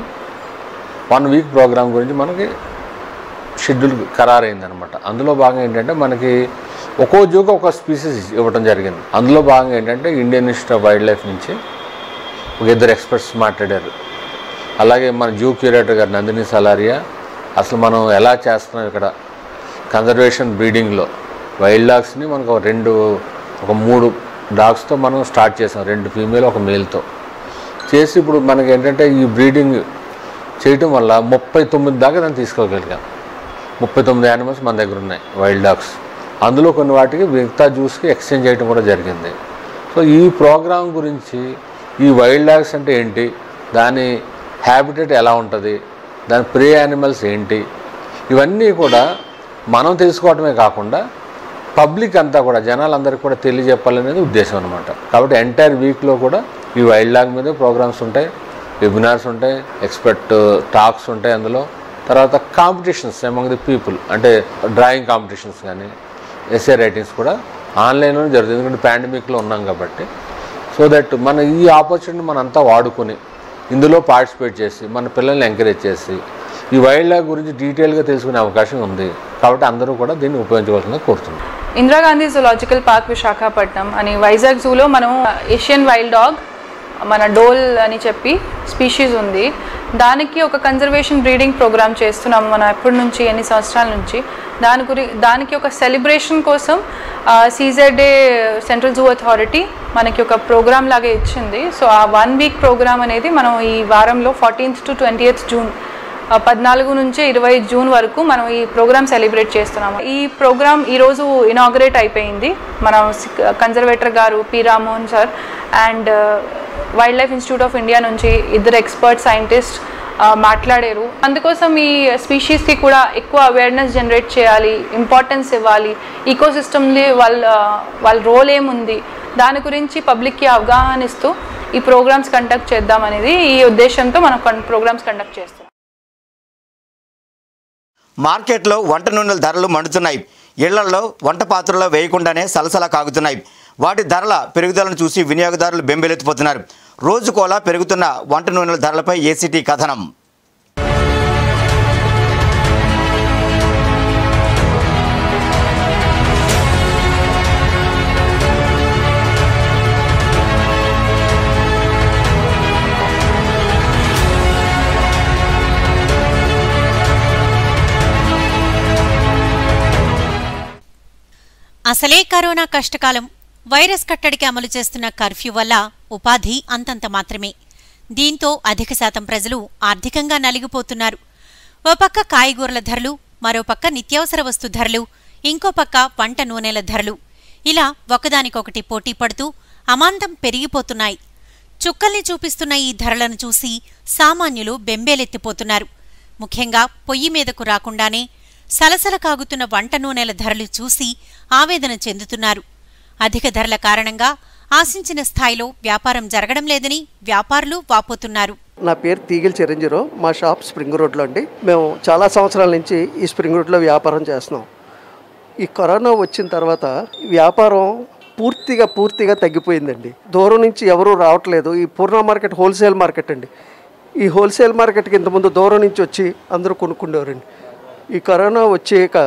వన్ వీక్ ప్రోగ్రామ్ గురించి మనకి షెడ్యూల్ ఖరారైందనమాట అందులో భాగంగా ఏంటంటే మనకి ఒక్కో జూకి ఒక స్పీసీస్ ఇవ్వడం జరిగింది అందులో భాగంగా ఏంటంటే Indian institute of wildlife నుంచి ఒక ఇద్దరు ఎక్స్పర్ట్స్ మాట్లాడారు అలాగే మన జూ క్యూరేటర్ గారు నందిని సలారియా అసలు మనం ఎలా చేస్తున్నాం ఇక్కడ కన్జర్వేషన్ బ్రీడింగ్లో వైల్డ్ డాగ్స్ని మనకు ఒక రెండు ఒక మూడు డాగ్స్తో మనం స్టార్ట్ చేసాం రెండు ఫీమేల్ ఒక మేల్తో చేసి ఇప్పుడు మనకి ఏంటంటే ఈ బ్రీడింగ్ చేయటం వల్ల ముప్పై తొమ్మిది దాకా దాన్ని తీసుకోగలిగాం ముప్పై తొమ్మిది యానిమల్స్ మన దగ్గర ఉన్నాయి వైల్డ్ డాగ్స్ అందులో కొన్ని వాటికి మిగతా జ్యూస్కి ఎక్స్చేంజ్ చేయడం కూడా జరిగింది సో ఈ ప్రోగ్రాం గురించి ఈ వైల్డ్ డాగ్స్ అంటే ఏంటి దాని హ్యాబిటేట్ ఎలా ఉంటుంది దాని ప్రే యానిమల్స్ ఏంటి ఇవన్నీ కూడా మనం తెలుసుకోవటమే కాకుండా పబ్లిక్ అంతా కూడా జనాలందరికీ కూడా తెలియజెప్పాలనేది ఉద్దేశం అనమాట కాబట్టి ఎంటైర్ వీక్లో కూడా ఈ వైల్డ్ డాగ్ మీద ప్రోగ్రామ్స్ ఉంటాయి వెబినార్స్ ఉంటాయి ఎక్స్పర్ట్ టాక్స్ ఉంటాయి అందులో తర్వాత కాంపిటీషన్స్ అమంగ్ ది పీపుల్ అంటే డ్రాయింగ్ కాంపిటీషన్స్ కానీ ఎస్ఏ రైటింగ్స్ కూడా ఆన్లైన్లోనే జరుగుతుంది ఎందుకంటే పాండమిక్లో ఉన్నాం కాబట్టి సో దట్ మన ఈ ఆపర్చునిటీ మనం అంతా వాడుకొని ఇందులో పార్టిసిపేట్ చేసి మన పిల్లల్ని ఎంకరేజ్ చేసి ఈ వైల్డ్ లైఫ్ గురించి డీటెయిల్గా తెలుసుకునే అవకాశం ఉంది కాబట్టి అందరూ కూడా దీన్ని ఉపయోగించవలసిందిగా కోరుతున్నాం ఇందిరాగాంధీ జులాజికల్ పార్క్ విశాఖపట్నం అని వైజాగ్ జూలో మనం ఏషియన్ వైల్డ్ డాగ్ మన డోల్ అని చెప్పి స్పీషీస్ ఉంది దానికి ఒక కన్జర్వేషన్ బ్రీడింగ్ ప్రోగ్రామ్ చేస్తున్నాం మనం ఎప్పటి నుంచి ఎన్ని సంవత్సరాల నుంచి దాని గురి దానికి ఒక సెలబ్రేషన్ కోసం సీజెడ్ఏ సెంట్రల్ జూ అథారిటీ మనకి ఒక ప్రోగ్రామ్ లాగా ఇచ్చింది సో ఆ వన్ వీక్ ప్రోగ్రామ్ అనేది మనం ఈ వారంలో ఫార్టీన్త్ టు ట్వంటీ జూన్ ఆ, పద్నాలుగు నుంచి ఇరవై జూన్ వరకు మనం ఈ ప్రోగ్రామ్ సెలబ్రేట్ చేస్తున్నాము ఈ ప్రోగ్రామ్ ఈరోజు ఇనాగ్రేట్ అయిపోయింది మన కన్జర్వేటర్ గారు P Rammohan sir and wildlife institute of India నుంచి ఇద్దరు ఎక్స్పర్ట్ సైంటిస్ట్ మాట్లాడారు అందుకోసం ఈ స్పీషీస్కి కూడా ఎక్కువ అవేర్నెస్ జనరేట్ చేయాలి ఇంపార్టెన్స్ ఇవ్వాలి ఈకో సిస్టమ్లో వాళ్ళ వాళ్ళ రోల్ ఏముంది దాని గురించి పబ్లిక్కి అవగాహన ఇస్తూ ఈ ప్రోగ్రామ్స్ కండక్ట్ చేద్దామనేది ఈ ఉద్దేశంతో మనం ప్రోగ్రామ్స్ కండక్ట్ చేస్తాం మార్కెట్లో వంట నూనెల ధరలు మండుతున్నాయి ఇళ్లలో వంట పాత్రలో వేయకుండానే సలసలా కాగుతున్నాయి వాటి ధరల పెరుగుదలను చూసి వినియోగదారులు బెంబెలెత్తిపోతున్నారు రోజుకోలా పెరుగుతున్న వంట నూనెల ధరలపై ఏసీటీ కథనం అసలే కరోనా కష్టకాలం వైరస్ కట్టడికి అమలు చేస్తున్న కర్ఫ్యూ వల్ల ఉపాధి అంతంత మాత్రమే దీంతో అధిక శాతం ప్రజలు ఆర్థికంగా నలిగిపోతున్నారు ఓ పక్క కాయగూరల ధరలు మరోపక్క నిత్యావసర వస్తు ధరలు ఇంకో పక్క వంట నూనెల ధరలు ఇలా ఒకదానికొకటి పోటీ పడుతూ అమాంతం పెరిగిపోతున్నాయి చుక్కల్ని చూపిస్తున్న ఈ ధరలను చూసి సామాన్యులు బెంబేలెత్తిపోతున్నారు ముఖ్యంగా పొయ్యి మీదకు రాకుండానే సలసల కాగుతున్న వంట నూనెల ధరలు చూసి ఆవేదన చెందుతున్నారు అధిక ధరల కారణంగా ఆశించిన స్థాయిలో వ్యాపారం జరగడం లేదని వ్యాపారులు వాపోతున్నారు నా పేరు తీగిల్ చిరంజీరావు మా షాప్ స్ప్రింగ్ రోడ్లో అండి మేము చాలా సంవత్సరాల నుంచి ఈ స్ప్రింగ్ రోడ్లో వ్యాపారం చేస్తున్నాం ఈ కరోనా వచ్చిన తర్వాత వ్యాపారం పూర్తిగా పూర్తిగా తగ్గిపోయిందండి దూరం నుంచి ఎవరూ రావట్లేదు ఈ పూర్ణ మార్కెట్ హోల్సేల్ మార్కెట్ అండి ఈ హోల్సేల్ మార్కెట్కి ఇంతకుముందు దూరం నుంచి వచ్చి అందరూ కొనుక్కుండేవారండి ఈ కరోనా వచ్చాక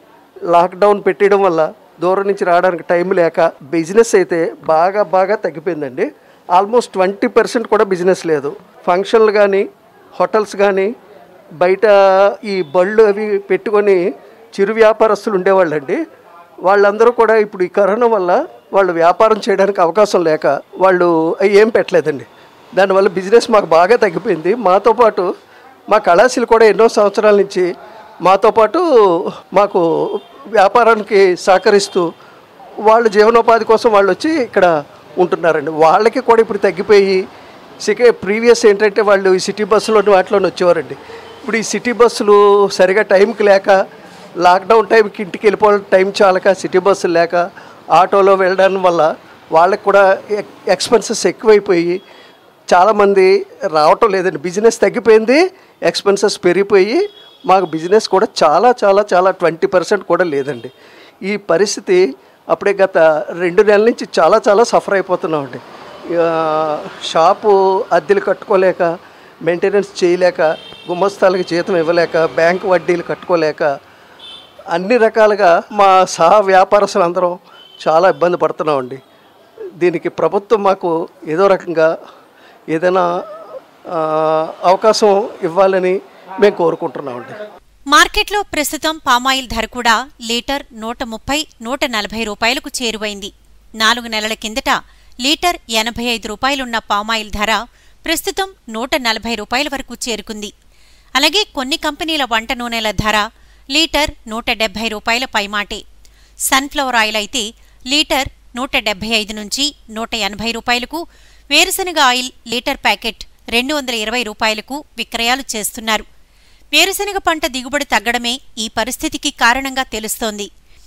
లాక్డౌన్ పెట్టడం వల్ల దూరం నుంచి రావడానికి టైం లేక బిజినెస్ అయితే బాగా బాగా తగ్గిపోయిందండి ఆల్మోస్ట్ ట్వంటీ పర్సెంట్ కూడా బిజినెస్ లేదు ఫంక్షన్లు కానీ హోటల్స్ కానీ బయట ఈ బళ్ళు అవి పెట్టుకొని చిరు వ్యాపారస్తులు ఉండేవాళ్ళండి వాళ్ళందరూ కూడా ఇప్పుడు ఈ కరోనా వల్ల వాళ్ళు వ్యాపారం చేయడానికి అవకాశం లేక వాళ్ళు అవి ఏం పెట్టలేదండి దానివల్ల బిజినెస్ మాకు బాగా తగ్గిపోయింది మాతో పాటు మా కళాశీలు కూడా ఎన్నో సంవత్సరాల నుంచి మాతో పాటు మాకు వ్యాపారానికి సహకరిస్తూ వాళ్ళు జీవనోపాధి కోసం వాళ్ళు వచ్చి ఇక్కడ ఉంటున్నారండి వాళ్ళకి కూడా ఇప్పుడు తగ్గిపోయి సికే ప్రీవియస్ ఏంటంటే వాళ్ళు ఈ సిటీ బస్సులోని వాటిలోనే వచ్చేవారండి ఇప్పుడు ఈ సిటీ బస్సులు సరిగా టైంకి లేక లాక్డౌన్ టైంకి ఇంటికి వెళ్ళిపోవడం టైం చాలక సిటీ బస్సులు లేక ఆటోలో వెళ్ళడం వల్ల వాళ్ళకి కూడా ఎక్- ఎక్స్పెన్సెస్ ఎక్కువైపోయి చాలామంది రావటం లేదండి బిజినెస్ తగ్గిపోయింది ఎక్స్పెన్సెస్ పెరిగిపోయి మాకు బిజినెస్ కూడా చాలా చాలా చాలా ట్వంటీ పర్సెంట్ కూడా లేదండి ఈ పరిస్థితి అప్పుడే గత రెండు నెలల నుంచి చాలా చాలా సఫర్ అయిపోతున్నామండి ఆ, షాపు అద్దెలు కట్టుకోలేక మెయింటెనెన్స్ చేయలేక గుమస్తాలకి జీతం ఇవ్వలేక బ్యాంక్ వడ్డీలు కట్టుకోలేక అన్ని రకాలుగా మా సహ వ్యాపారస్తులు అందరం చాలా ఇబ్బంది పడుతున్నామండి దీనికి ప్రభుత్వం మాకు ఏదో రకంగా ఏదైనా ఆ, అవకాశం ఇవ్వాలని మేము కోరుకుంటున్నామండి మార్కెట్లో ప్రస్తుతం పామాయిల్ ధర కూడా లీటర్ నూట ముప్పై నూట నలభై రూపాయలకు చేరువైంది నాలుగు నెలల కిందట లీటర్ ఎనభై ఐదు రూపాయలున్న పామాయిల్ ధర ప్రస్తుతం నూట నలభై రూపాయల వరకు చేరుకుంది అలాగే కొన్ని కంపెనీల వంట నూనెల ధర లీటర్ నూట డెబ్బై రూపాయల పైమాటే సన్ఫ్లవర్ ఆయిల్ అయితే లీటర్ నూట డెబ్బై ఐదు నుంచి నూట ఎనభై రూపాయలకు వేరుశనగ ఆయిల్ లీటర్ ప్యాకెట్ రెండు వందల ఇరవై రూపాయలకు విక్రయాలు చేస్తున్నారు వేరుశనగ పంట దిగుబడి తగ్గడమే ఈ పరిస్థితికి కారణంగా తెలుస్తోంది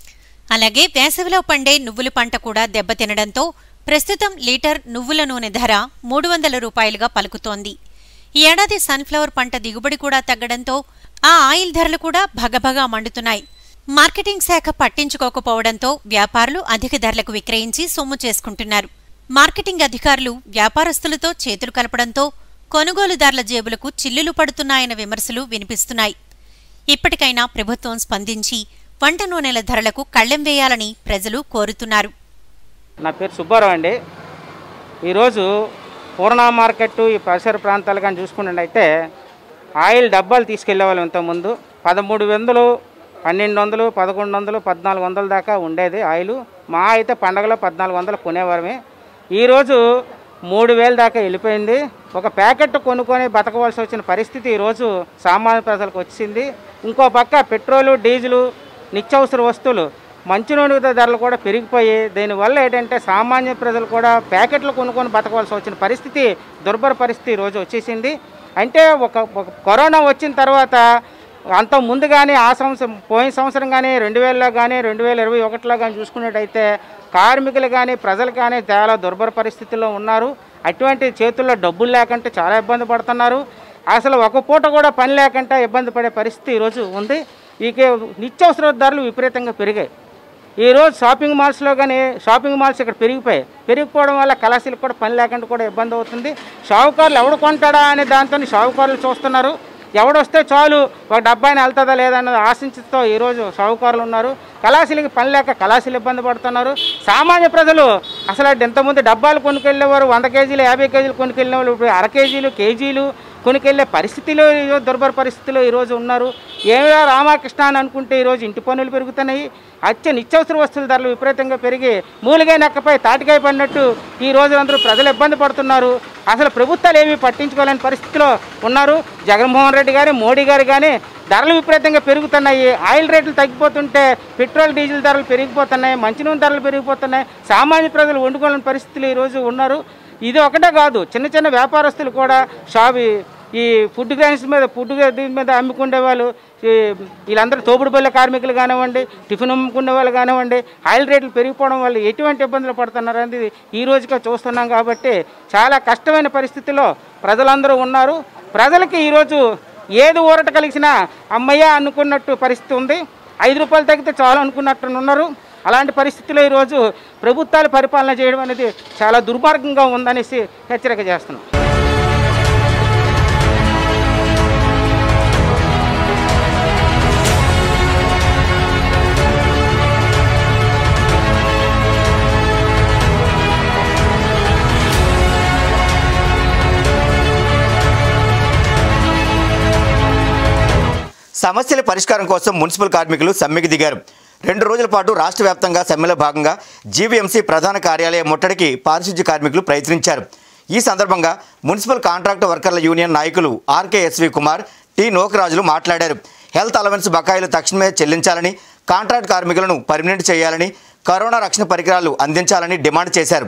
అలాగే వేసవిలో పండే నువ్వుల పంట కూడా దెబ్బతినడంతో ప్రస్తుతం లీటర్ నువ్వుల నూనె ధర మూడు వందల రూపాయలుగా పలుకుతోంది ఈ ఏడాది సన్ఫ్లవర్ పంట దిగుబడి కూడా తగ్గడంతో ఆ ఆయిల్ ధరలు కూడా భగభగా మండుతున్నాయి మార్కెటింగ్ శాఖ పట్టించుకోకపోవడంతో వ్యాపారులు అధిక ధరలకు విక్రయించి సొమ్ము చేసుకుంటున్నారు మార్కెటింగ్ అధికారులు వ్యాపారస్తులతో చేతులు కలపడంతో కొనుగోలుదారుల జేబులకు చిల్లులు పడుతున్నాయన్న విమర్శలు వినిపిస్తున్నాయి ఇప్పటికైనా ప్రభుత్వం స్పందించి వంట నూనెల ధరలకు కళ్ళెం వేయాలని ప్రజలు కోరుతున్నారు నా పేరు సుబ్బారావు అండి ఈరోజు పూర్ణ మార్కెట్ ఈ పరిసర ప్రాంతాలు కానీ చూసుకున్నట్టయితే ఆయిల్ డబ్బాలు తీసుకెళ్లేవాళ్ళం ఇంతకుముందు పదమూడు వందలు పన్నెండు వందలు పదకొండు వందలు పద్నాలుగు వందల దాకా ఉండేది ఆయిల్ మా అయితే పండగలో పద్నాలుగు వందలు కొనేవారమే ఈరోజు మూడు వేల దాకా వెళ్ళిపోయింది ఒక ప్యాకెట్ కొనుక్కొని బతకవలసి వచ్చిన పరిస్థితి ఈరోజు సామాన్య ప్రజలకు వచ్చింది ఇంకో పక్క పెట్రోలు డీజిలు నిత్యావసర వస్తువులు మంచినూనె ధరలు కూడా పెరిగిపోయి దీనివల్ల ఏంటంటే సామాన్య ప్రజలు కూడా ప్యాకెట్లు కొనుక్కొని బతకవలసి వచ్చిన పరిస్థితి దుర్భర పరిస్థితి ఈరోజు వచ్చేసింది అంటే ఒక ఒక కరోనా వచ్చిన తర్వాత అంత ముందు కానీ ఆ సంవత్సరం పోయిన సంవత్సరం కానీ రెండు వేలలో కానీ రెండు వేల ఇరవై ఒకటిలో కానీ చూసుకున్నట్టయితే కార్మికులు కానీ ప్రజలు కానీ చాలా దుర్భర పరిస్థితుల్లో ఉన్నారు అటువంటి చేతుల్లో డబ్బులు లేకుంటే చాలా ఇబ్బంది పడుతున్నారు అసలు ఒక పూట కూడా పని లేకుండా ఇబ్బంది పడే పరిస్థితి ఈరోజు ఉంది ఇక నిత్యావసర ధరలు విపరీతంగా పెరిగాయి ఈరోజు షాపింగ్ మాల్స్లో కానీ షాపింగ్ మాల్స్ ఇక్కడ పెరిగిపోయాయి పెరిగిపోవడం వల్ల కళాశాలకు కూడా పని లేకుండా కూడా ఇబ్బంది అవుతుంది షావుకారులు ఎవడు కొంటాడా అనే దాంతో షావుకారులు చూస్తున్నారు ఎవడొస్తే చాలు ఒక డబ్బాయిని వెళ్తుందా లేదా అన్నది ఆశించుతో ఈరోజు షావుకారులు ఉన్నారు కళాశాలకి పని లేక కళాశాలు ఇబ్బంది పడుతున్నారు సామాన్య ప్రజలు అసలు ఇంతకుముందు డబ్బాలు కొనుక్కెళ్ళేవారు వంద కేజీలు యాభై కేజీలు కొనుక్కెళ్ళిన వాళ్ళు ఇప్పుడు అర కేజీలు కేజీలు కొనుక్కెళ్ళే పరిస్థితిలో ఈరోజు దుర్భర పరిస్థితిలో ఈరోజు ఉన్నారు ఏమిరా రామకృష్ణ అని అనుకుంటే ఈరోజు ఇంటి పన్నులు పెరుగుతున్నాయి అత్య నిత్యావసర వస్తువుల ధరలు విపరీతంగా పెరిగి మూలిగా నెక్కపై తాటికాయ పడినట్టు ఈ రోజు అందరూ ప్రజలు ఇబ్బంది పడుతున్నారు అసలు ప్రభుత్వాలు ఏమీ పట్టించుకోలేని పరిస్థితిలో ఉన్నారు జగన్మోహన్ రెడ్డి గారు మోడీ గారు కానీ ధరలు విపరీతంగా పెరుగుతున్నాయి ఆయిల్ రేట్లు తగ్గిపోతుంటే పెట్రోల్ డీజిల్ ధరలు పెరిగిపోతున్నాయి మంచినూనె ధరలు పెరిగిపోతున్నాయి సామాన్య ప్రజలు వండుకోలేని పరిస్థితులు ఈరోజు ఉన్నారు ఇది ఒకటే కాదు చిన్న చిన్న వ్యాపారస్తులు కూడా షావి ఈ ఫుడ్ గ్రైన్స్ మీద ఫుడ్ దీని మీద అమ్ముకునే వాళ్ళు ఈ వీళ్ళందరూ తోపుడు బల్ల కార్మికులు కానివ్వండి టిఫిన్ అమ్ముకునే వాళ్ళు కానివ్వండి ఆయిల్ రేట్లు పెరిగిపోవడం వల్ల ఎటువంటి ఇబ్బందులు పడుతున్నారు అనేది ఈ రోజుగా చూస్తున్నాం కాబట్టి చాలా కష్టమైన పరిస్థితిలో ప్రజలందరూ ఉన్నారు ప్రజలకి ఈరోజు ఏది ఊరట కలిసినా అమ్మయ్య అనుకున్నట్టు పరిస్థితి ఉంది ఐదు రూపాయలు తగ్గితే చాలు అనుకున్నట్టు ఉన్నారు అలాంటి పరిస్థితిలో ఈరోజు ప్రభుత్వాలు పరిపాలన చేయడం అనేది చాలా దుర్మార్గంగా ఉందనేసి హెచ్చరిక చేస్తున్నాం సమస్యల పరిష్కారం కోసం మున్సిపల్ కార్మికులు సమ్మెకి దిగారు రెండు రోజుల పాటు రాష్ట్ర వ్యాప్తంగా సమ్మెలో భాగంగా జీవీఎంసీ ప్రధాన కార్యాలయ ముట్టడికి పారిశుద్ధ్య కార్మికులు ప్రయత్నించారు ఈ సందర్భంగా మున్సిపల్ కాంట్రాక్ట్ వర్కర్ల యూనియన్ నాయకులు ఆర్కేఎస్వి కుమార్ టి నోకరాజులు మాట్లాడారు హెల్త్ అలవెన్స్ బకాయిలు తక్షణమే చెల్లించాలని కాంట్రాక్ట్ కార్మికులను పర్మినెంట్ చేయాలని కరోనా రక్షణ పరికరాలు అందించాలని డిమాండ్ చేశారు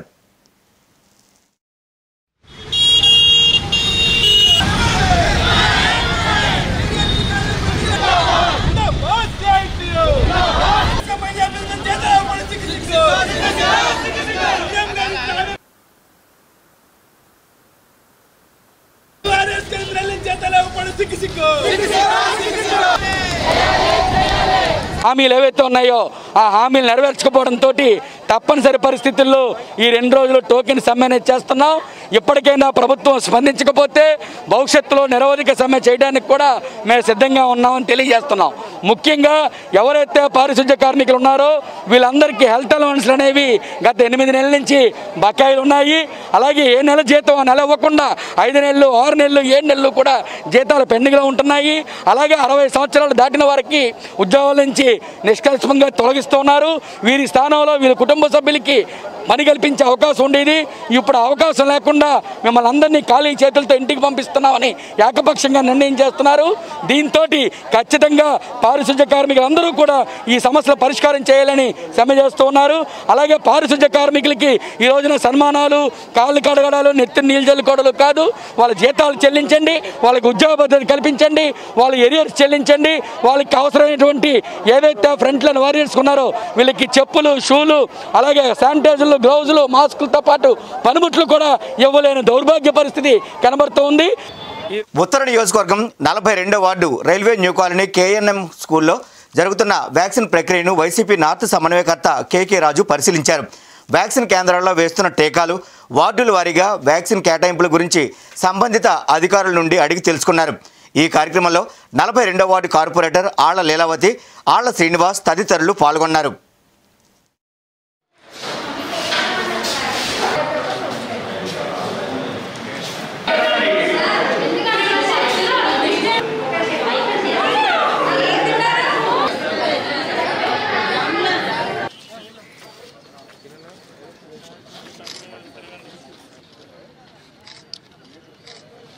హామీలు ఏవైతే ఉన్నాయో ఆ హామీలు నెరవేర్చకపోవడంతో తప్పనిసరి పరిస్థితుల్లో ఈ రెండు రోజులు టోకెన్ సమ్మె అనేది చేస్తున్నాం ఇప్పటికైనా ప్రభుత్వం స్పందించకపోతే భవిష్యత్తులో నిరవధిక సమ్మె చేయడానికి కూడా మేము సిద్ధంగా ఉన్నామని తెలియజేస్తున్నాం ముఖ్యంగా ఎవరైతే పారిశుద్ధ్య కార్మికులు ఉన్నారో వీళ్ళందరికీ హెల్త్ అలవెన్స్లు అనేవి గత ఎనిమిది నెలల నుంచి బకాయిలు ఉన్నాయి అలాగే ఏ నెల జీతం ఆ నెల ఇవ్వకుండా ఐదు నెలలు ఆరు నెలలు ఏడు నెలలు కూడా జీతాలు పెండింగ్లో ఉంటున్నాయి అలాగే అరవై సంవత్సరాలు దాటిన వారికి ఉద్యోగాల నుంచి నిష్కల్పంగా తొలగిస్తున్నారు వీరి స్థానంలో వీరి కుటుంబ సభ్యులకి పని కల్పించే అవకాశం ఉండేది ఇప్పుడు ఆ అవకాశం లేకుండా మిమ్మల్ని అందరినీ ఖాళీ చేతులతో ఇంటికి పంపిస్తున్నామని ఏకపక్షంగా నిర్ణయం చేస్తున్నారు దీంతో ఖచ్చితంగా పారిశుద్ధ్య కార్మికులందరూ కూడా ఈ సమస్యల పరిష్కారం చేయాలని సమ్మె చేస్తూ ఉన్నారు అలాగే పారిశుద్ధ్య కార్మికులకి ఈ రోజున సన్మానాలు కాళ్ళు కడగడాలు నెత్తి నీళ్ళు చల్లుకోవడాలు కాదు వాళ్ళ జీతాలు చెల్లించండి వాళ్ళకి ఉద్యోగ భద్రత కల్పించండి వాళ్ళ ఎరియర్స్ చెల్లించండి వాళ్ళకి అవసరమైనటువంటి ఏదైతే ఫ్రంట్ లైన్ వారియర్స్ ఉన్నారో వీళ్ళకి చెప్పులు షూలు అలాగే శానిటైజర్లు గ్లౌజులు మాస్కులతో పాటు పనిముట్లు కూడా ఇవ్వలేని దౌర్భాగ్య పరిస్థితి కనబడుతూ ఉంది ఉత్తర నియోజకవర్గం నలభై రెండో ward railway new colony KNM స్కూల్లో జరుగుతున్న వ్యాక్సిన్ ప్రక్రియను వైసీపీ నార్త్ సమన్వయకర్త కేకే రాజు పరిశీలించారు వ్యాక్సిన్ కేంద్రాల్లో వేస్తున్న టీకాలు వార్డుల వారీగా వ్యాక్సిన్ కేటాయింపుల గురించి సంబంధిత అధికారుల నుండి అడిగి తెలుసుకున్నారు ఈ కార్యక్రమంలో నలభై రెండో వార్డు కార్పొరేటర్ ఆళ్ల లీలావతి ఆళ్ల శ్రీనివాస్ తదితరులు పాల్గొన్నారు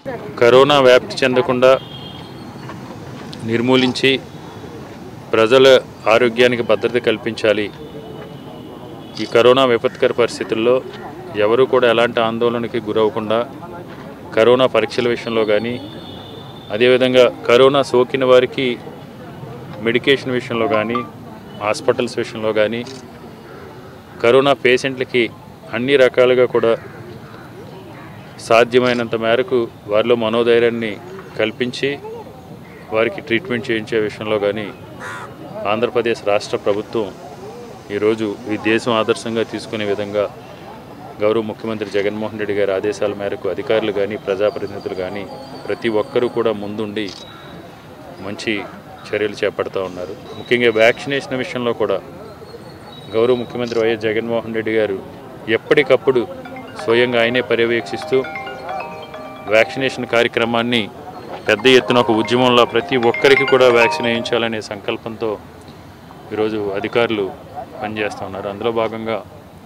కరోనా వ్యాప్తి చెందకుండా నిర్మూలించి ప్రజల ఆరోగ్యానికి భద్రత కల్పించాలి ఈ కరోనా విపత్కర పరిస్థితుల్లో ఎవరు కూడా ఎలాంటి ఆందోళనకి గురవ్వకుండా కరోనా పరీక్షల విషయంలో కానీ అదేవిధంగా కరోనా సోకిన వారికి మెడికేషన్ విషయంలో కానీ హాస్పిటల్స్ విషయంలో కానీ కరోనా పేషెంట్లకి అన్ని రకాలుగా కూడా సాధ్యమైనంత మేరకు వారిలో మనోధైర్యాన్ని కల్పించి వారికి ట్రీట్మెంట్ చేయించే విషయంలో కానీ ఆంధ్రప్రదేశ్ రాష్ట్ర ప్రభుత్వం ఈరోజు ఈ దేశం ఆదర్శంగా తీసుకునే విధంగా గౌరవ ముఖ్యమంత్రి జగన్మోహన్ రెడ్డి గారి ఆదేశాల మేరకు అధికారులు కానీ ప్రజాప్రతినిధులు కానీ ప్రతి ఒక్కరూ కూడా ముందుండి మంచి చర్యలు చేపడతా ఉన్నారు ముఖ్యంగా వ్యాక్సినేషన్ విషయంలో కూడా గౌరవ ముఖ్యమంత్రి వైఎస్ జగన్మోహన్ రెడ్డి గారు ఎప్పటికప్పుడు స్వయంగా ఆయనే పర్యవేక్షిస్తూ వ్యాక్సినేషన్ కార్యక్రమాన్ని పెద్ద ఎత్తున ఒక ఉద్యమంలో ప్రతి ఒక్కరికి కూడా వ్యాక్సిన్ వేయించాలనే సంకల్పంతో ఈరోజు అధికారులు పనిచేస్తూ ఉన్నారు అందులో భాగంగా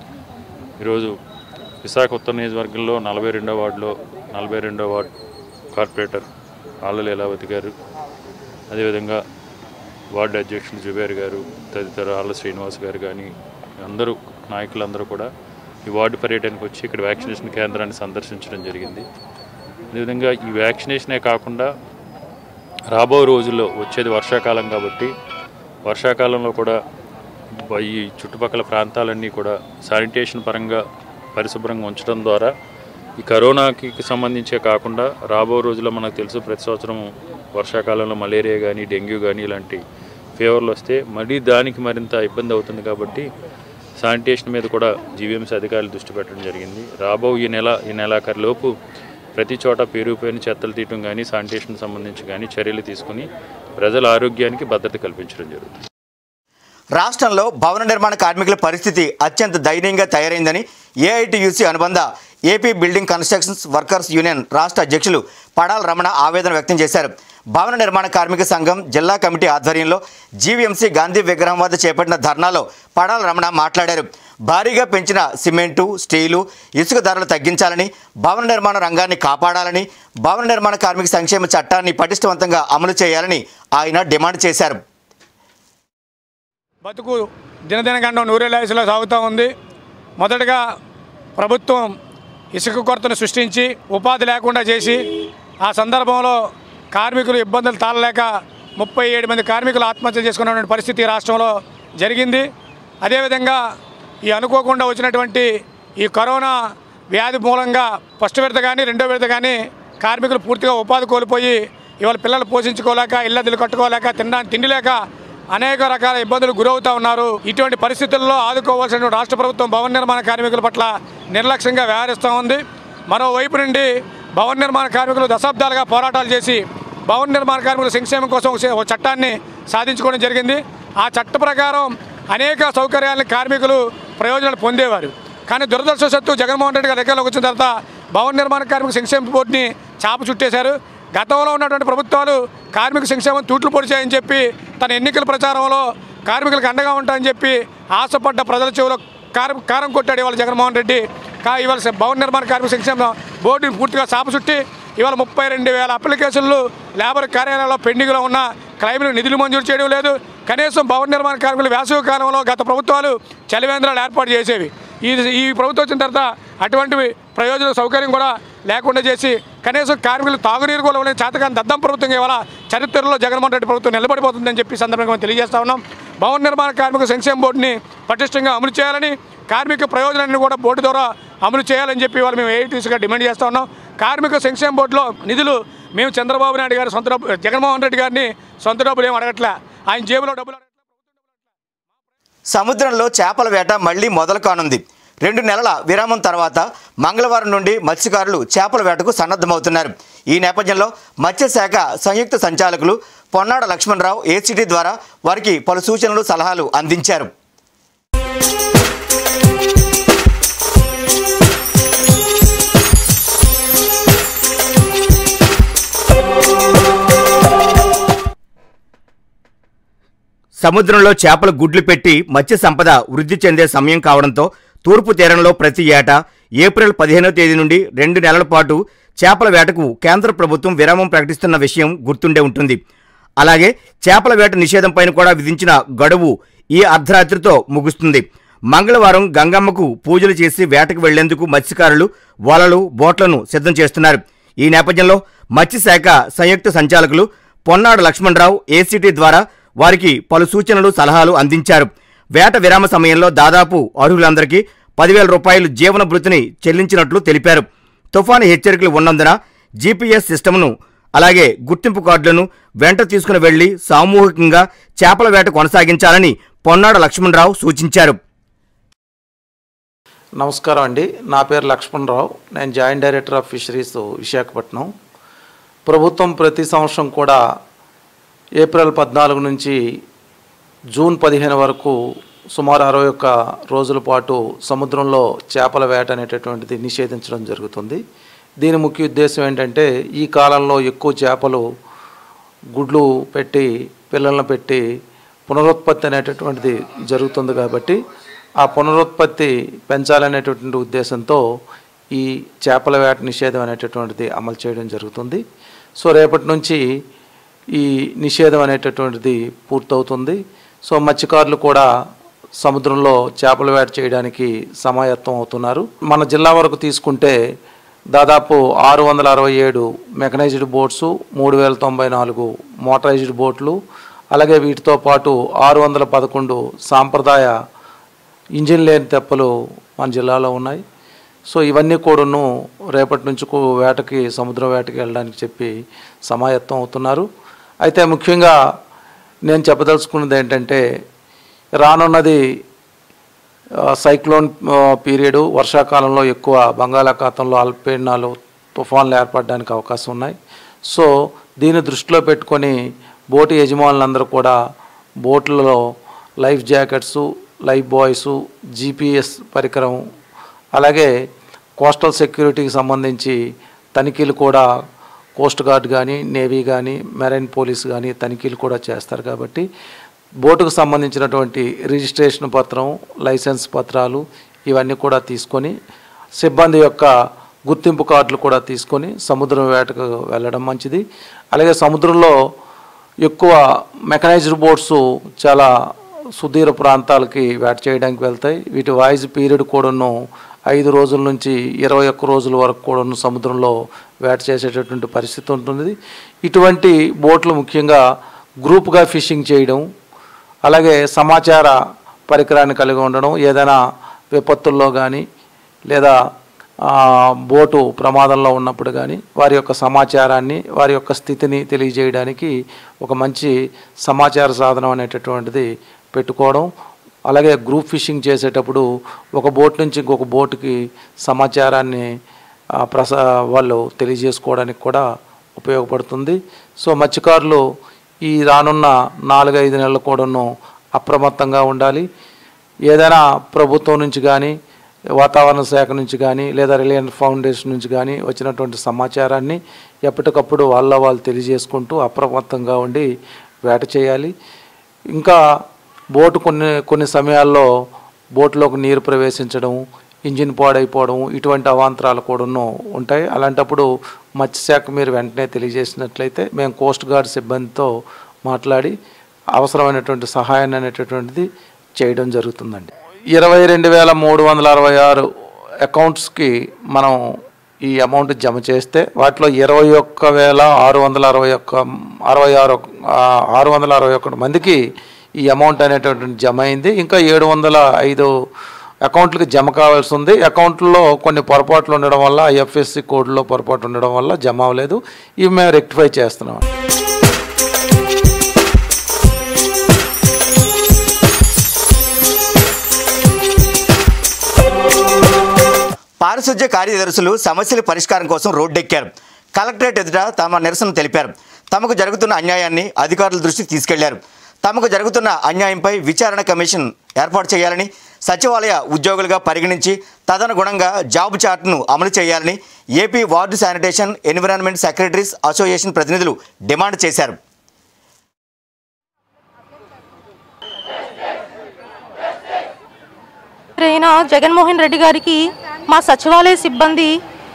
ఈరోజు విశాఖ ఉత్తర నియోజకవర్గంలో నలభై రెండో వార్డులో నలభై రెండో వార్డు కార్పొరేటర్ ఆళ్ళ లీలావతి గారు అదేవిధంగా వార్డు అధ్యక్షులు జుబేర్ గారు తదితర ఆళ్ళ శ్రీనివాస్ గారు కానీ అందరూ నాయకులందరూ కూడా ఈ వార్డు పర్యటనకు వచ్చి ఇక్కడ వ్యాక్సినేషన్ కేంద్రాన్ని సందర్శించడం జరిగింది అదేవిధంగా ఈ వ్యాక్సినేషనే కాకుండా రాబో రోజుల్లో వచ్చేది వర్షాకాలం కాబట్టి వర్షాకాలంలో కూడా బ- ఈ చుట్టుపక్కల ప్రాంతాలన్నీ కూడా శానిటేషన్ పరంగా పరిశుభ్రంగా ఉంచడం ద్వారా ఈ కరోనాకి సంబంధించే కాకుండా రాబో రోజుల్లో మనకు తెలుసు ప్రతి సంవత్సరం వర్షాకాలంలో మలేరియా కానీ డెంగ్యూ కానీ ఇలాంటి ఫీవర్లు వస్తే మళ్ళీ దానికి మరింత ఇబ్బంది అవుతుంది కాబట్టి శానిటేషన్ మీద కూడా జీవీఎంసీ అధికారులు దృష్టి పెట్టడం జరిగింది రాబో ఈ నెల ఈ నెలాఖరులోపు ప్రతి చోట పేరుపోయిన చెత్తలు తీయటం కానీ శానిటేషన్ సంబంధించి కానీ చర్యలు తీసుకుని ప్రజల ఆరోగ్యానికి భద్రత కల్పించడం జరుగుతుంది రాష్ట్రంలో భవన నిర్మాణ కార్మికుల పరిస్థితి అత్యంత దయనీయంగా తయారైందని ఏఐటియుసి అనుబంధ AP building constructions workers union రాష్ట్ర అధ్యక్షులు పడాల రమణ ఆవేదన వ్యక్తం చేశారు భవన నిర్మాణ కార్మిక సంఘం జిల్లా కమిటీ ఆధ్వర్యంలో జీవీఎంసీ గాంధీ విగ్రహం వద్ద చేపట్టిన ధర్నాలో పడాల రమణ మాట్లాడారు భారీగా పెంచిన సిమెంటు స్టీలు ఇసుక ధరలు తగ్గించాలని భవన నిర్మాణ రంగాన్ని కాపాడాలని భవన నిర్మాణ కార్మిక సంక్షేమ చట్టాన్ని పటిష్టవంతంగా అమలు చేయాలని ఆయన డిమాండ్ చేశారు బతుకు దినదినగండం నూరేలాయసులో సాగుతూ ఉంది మొదటగా ప్రభుత్వం ఇసుక కొరతను సృష్టించి ఉపాధి లేకుండా చేసి ఆ సందర్భంలో కార్మికులు ఇబ్బందులు తాళలేక ముప్పై ఏడు మంది కార్మికులు ఆత్మహత్య చేసుకున్నటువంటి పరిస్థితి ఈ రాష్ట్రంలో జరిగింది అదేవిధంగా ఈ అనుకోకుండా వచ్చినటువంటి ఈ కరోనా వ్యాధి మూలంగా ఫస్ట్ విడత కానీ రెండో విడత కానీ కార్మికులు పూర్తిగా ఉపాధి కోల్పోయి ఇవాళ పిల్లలు పోషించుకోలేక ఇళ్ళదిల్లు కట్టుకోలేక తినడానికి తిండి లేక అనేక రకాల ఇబ్బందులు గురవుతూ ఉన్నారు ఇటువంటి పరిస్థితుల్లో ఆదుకోవాల్సిన రాష్ట్ర ప్రభుత్వం భవన నిర్మాణ కార్మికుల పట్ల నిర్లక్ష్యంగా వ్యవహరిస్తూ ఉంది మరోవైపు నుండి భవన నిర్మాణ కార్మికులు దశాబ్దాలుగా పోరాటాలు చేసి భవన నిర్మాణ కార్మికుల సంక్షేమం కోసం ఒక ఒక చట్టాన్ని సాధించుకోవడం జరిగింది ఆ చట్ట ప్రకారం అనేక సౌకర్యాలను కార్మికులు ప్రయోజనాలు పొందేవారు కానీ దురదృష్టవశాత్తు జగన్మోహన్ రెడ్డి గారి అధికారంలోకి వచ్చిన తర్వాత భవన నిర్మాణ కార్మిక సంక్షేమ బోర్డుని చాప చుట్టేశారు గతంలో ఉన్నటువంటి ప్రభుత్వాలు కార్మిక సంక్షేమం తూట్లు పొడిచాయని చెప్పి తన ఎన్నికల ప్రచారంలో కార్మికులకు అండగా ఉంటాయని చెప్పి ఆశపడ్డ ప్రజల చెవిలో కారం కారం కొట్టాడు ఇవాళ జగన్మోహన్ రెడ్డి కా ఇవాళ స- భవన నిర్మాణ కార్మిక సంక్షేమ బోర్డుని పూర్తిగా చాప చుట్టి ఇవాళ ముప్పై రెండు వేల అప్లికేషన్లు లేబర్ కార్యాలయంలో పెండింగ్లో ఉన్న క్లైమ్లు నిధులు మంజూరు చేయడం లేదు కనీసం భవన నిర్మాణ కార్మికులు వేసవి కాలంలో గత ప్రభుత్వాలు చలివేంద్రాలు ఏర్పాటు చేసేవి ఈ ఈ ప్రభుత్వం వచ్చిన తర్వాత అటువంటివి ప్రయోజన సౌకర్యం కూడా లేకుండా చేసి కనీసం కార్మికులు తాగునీరు కూడా ఇవ్వలేని చేతకాని దద్దం ప్రభుత్వం ఇవాళ చరిత్రలో జగన్మోహన్ రెడ్డి ప్రభుత్వం నిలబడిపోతుందని చెప్పి ఈ సందర్భంగా మేము తెలియజేస్తా ఉన్నాం భవన నిర్మాణ కార్మిక సంక్షేమ బోర్డుని పటిష్టంగా అమలు చేయాలని కార్మిక ప్రయోజనాన్ని కూడా బోర్డు ద్వారా అమలు చేయాలని చెప్పి వాళ్ళు మేము ఏఐటీసీగా డిమాండ్ చేస్తా ఉన్నాం కార్మిక సంక్షేమ బోర్డులో నిధులు మేము చంద్రబాబు నాయుడు గారి సొంత డబ్బు జగన్మోహన్ రెడ్డి గారిని సొంత డబ్బులు ఏం అడగట్లే ఆయన జేబులో డబ్బులు సముద్రంలో చేపల వేట మళ్లీ మొదలు కానుంది రెండు నెలల విరామం తర్వాత మంగళవారం నుండి మత్స్యకారులు చేపల వేటకు సన్నద్ధమవుతున్నారు ఈ నేపథ్యంలో మత్స్యశాఖ సంయుక్త సంచాలకులు పొన్నాడ లక్ష్మణరావు ఏసీటీ ద్వారా వారికి పలు సూచనలు సలహాలు అందించారు సముద్రంలో చేపల గుడ్లు పెట్టి మత్స్య సంపద వృద్ధి చెందే సమయం కావడంతో తూర్పు తీరంలో ప్రతి ఏటా ఏప్రిల్ పదిహేనో తేదీ నుండి రెండు నెలల పాటు చేపల వేటకు కేంద్ర ప్రభుత్వం విరామం ప్రకటిస్తున్న విషయం గుర్తుండే ఉంటుంది అలాగే చేపల వేట నిషేధంపైన కూడా విధించిన గడువు ఈ అర్ధరాత్రితో ముగుస్తుంది మంగళవారం గంగమ్మకు పూజలు చేసి వేటకు వెళ్లేందుకు మత్స్యకారులు వలలు బోట్లను సిద్ధం చేస్తున్నారు ఈ నేపథ్యంలో మత్స్యశాఖ సంయుక్త సంచాలకులు పొన్నాడు లక్ష్మణరావు ఏసీటీ ద్వారా వారికి పలు సూచనలు సలహాలు అందించారు వేట విరామ సమయంలో దాదాపు అర్హులందరికీ పదివేల రూపాయలు జీవన భృతిని చెల్లించినట్లు తెలిపారు తుఫాను హెచ్చరికలు ఉన్నందున జీపీఎస్ సిస్టమ్ను అలాగే గుర్తింపు కార్డులను వెంట తీసుకుని వెళ్లి సామూహికంగా చేపల వేట కొనసాగించాలని పొన్నాడ లక్ష్మణరావు సూచించారు నమస్కారం అండి నా పేరు లక్ష్మణరావు నేను joint director of fisheries Visakhapatnam ప్రభుత్వం ప్రతి సంవత్సరం కూడా ఏప్రిల్ పద్నాలుగు నుంచి జూన్ పదిహేను వరకు సుమారు అరవై ఒక్క రోజుల పాటు సముద్రంలో చేపల వేట అనేటటువంటిది నిషేధించడం జరుగుతుంది దీని ముఖ్య ఉద్దేశం ఏంటంటే ఈ కాలంలో ఎక్కువ చేపలు గుడ్లు పెట్టి పిల్లలను పెట్టి పునరుత్పత్తి అనేటటువంటిది జరుగుతుంది కాబట్టి ఆ పునరుత్పత్తి పెంచాలనేటటువంటి ఉద్దేశంతో ఈ చేపల వేట నిషేధం అనేటటువంటిది అమలు చేయడం జరుగుతుంది సో రేపటి నుంచి ఈ నిషేధం అనేటటువంటిది పూర్తవుతుంది సో మత్స్యకారులు కూడా సముద్రంలో చేపల వేట చేయడానికి సమాయత్తం అవుతున్నారు మన జిల్లా వరకు తీసుకుంటే దాదాపు ఆరు వందల అరవై ఏడు మెకనైజ్డ్ బోట్స్ మూడు వేల తొంభై నాలుగు మోటరైజ్డ్ బోట్లు అలాగే వీటితో పాటు ఆరు వందల పదకొండు సాంప్రదాయ ఇంజిన్ లేని తెప్పలు మన జిల్లాలో ఉన్నాయి సో ఇవన్నీ కూడాను రేపటి నుంచి కూ- వేటకి సముద్ర వేటకి వెళ్ళడానికి చెప్పి సమాయత్తం అవుతున్నారు అయితే ముఖ్యంగా నేను చెప్పదలుచుకున్నది ఏంటంటే రానున్నది ఆ, సైక్లోన్ ఆ, పీరియడు వర్షాకాలంలో ఎక్కువ బంగాళాఖాతంలో అల్పపీడనాలు తుఫాన్లు ఏర్పడడానికి అవకాశం ఉన్నాయి సో దీన్ని దృష్టిలో పెట్టుకొని బోటు యజమానులందరూ కూడా బోట్లలో life jackets life buoys GPS పరికరం అలాగే కోస్టల్ సెక్యూరిటీకి సంబంధించి తనిఖీలు కూడా కోస్ట్ గార్డ్ కానీ నేవీ కానీ మెరైన్ పోలీస్ కానీ తనిఖీలు కూడా చేస్తారు కాబట్టి బోటుకు సంబంధించినటువంటి రిజిస్ట్రేషన్ పత్రం లైసెన్స్ పత్రాలు ఇవన్నీ కూడా తీసుకొని సిబ్బంది యొక్క గుర్తింపు కార్డులు కూడా తీసుకొని సముద్రం వేటకు వెళ్ళడం మంచిది అలాగే సముద్రంలో ఎక్కువ మెకనైజ్డ్ బోట్స్ చాలా సుదీర ప్రాంతాలకి వేట చేయడానికి వెళ్తాయి వీటి వాయిస్ పీరియడ్ కూడాను ఐదు రోజుల నుంచి ఇరవై ఒక్క రోజుల వరకు కూడాను సముద్రంలో వేట చేసేటటువంటి పరిస్థితి ఉంటుంది ఇటువంటి బోట్లు ముఖ్యంగా గ్రూప్గా ఫిషింగ్ చేయడం అలాగే సమాచార పరికరాన్ని కలిగి ఉండడం ఏదైనా విపత్తుల్లో కానీ లేదా ఆ, బోటు ప్రమాదంలో ఉన్నప్పుడు కానీ వారి యొక్క సమాచారాన్ని వారి యొక్క స్థితిని తెలియజేయడానికి ఒక మంచి సమాచార సాధనం అనేటటువంటిది పెట్టుకోవడం అలాగే గ్రూప్ ఫిషింగ్ చేసేటప్పుడు ఒక బోట్ నుంచి ఇంకొక బోటుకి సమాచారాన్ని ఆ, ప్రస వాళ్ళు తెలియజేసుకోవడానికి కూడా ఉపయోగపడుతుంది సో మత్స్యకారులు ఈ రానున్న నాలుగైదు నెలలు కూడాను అప్రమత్తంగా ఉండాలి ఏదైనా ప్రభుత్వం నుంచి కానీ వాతావరణ శాఖ నుంచి కానీ లేదా రిలయన్స్ ఫౌండేషన్ నుంచి కానీ వచ్చినటువంటి సమాచారాన్ని ఎప్పటికప్పుడు వాళ్ళ వాళ్ళు తెలియజేసుకుంటూ అప్రమత్తంగా ఉండి వేట చేయాలి ఇంకా బోటు కొన్ని కొన్ని సమయాల్లో బోటులోకి నీరు ప్రవేశించడం ఇంజిన్ పాడైపోవడం ఇటువంటి అవాంతరాలు కూడా ఉంటాయి అలాంటప్పుడు మత్స్యశాఖ మీరు వెంటనే తెలియజేసినట్లయితే మేము కోస్ట్ గార్డ్ సిబ్బందితో మాట్లాడి అవసరమైనటువంటి సహాయాన్ని అనేటటువంటిది చేయడం జరుగుతుందండి ఇరవై రెండు వేల మూడు వందల అరవై ఆరు అకౌంట్స్కి మనం ఈ అమౌంట్ జమ చేస్తే వాటిలో ఇరవై ఒక్క వేల ఆరు వందల అరవై ఒక్క అరవై ఆరు ఆ, ఆరు వందల అరవై ఒకటి మందికి ఈ అమౌంట్ అనేటటువంటి జమ అయింది ఇంకా ఏడు వందల ఐదు అకౌంట్లకి జమ కావాల్సి ఉంది అకౌంట్లో కొన్ని పొరపాట్లు ఉండడం వల్ల ఐఎఫ్ఎస్సి కోడ్లో పొరపాటు ఉండడం వల్ల జమ అవ్వలేదు ఇవి మేము రెక్టిఫై చేస్తున్నాం పారిశుధ్య కార్యదర్శులు సమస్యల పరిష్కారం కోసం రోడ్డెక్కారు కలెక్టరేట్ ఎదుట తమ నిరసన తెలిపారు తమకు జరుగుతున్న అన్యాయాన్ని అధికారుల దృష్టికి తీసుకెళ్లారు తమకు జరుగుతున్న అన్యాయంపై విచారణ కమిషన్ ఏర్పాటు చేయాలని సచివాలయ ఉద్యోగులుగా పరిగణించి తదనుగుణంగా జాబ్ చార్ట్ను అమలు చేయాలని AP ward sanitation environment secretaries association ప్రతినిధులు డిమాండ్ చేశారు అయిన జగన్మోహన్ రెడ్డి గారికి మా సచివాలయ సిబ్బంది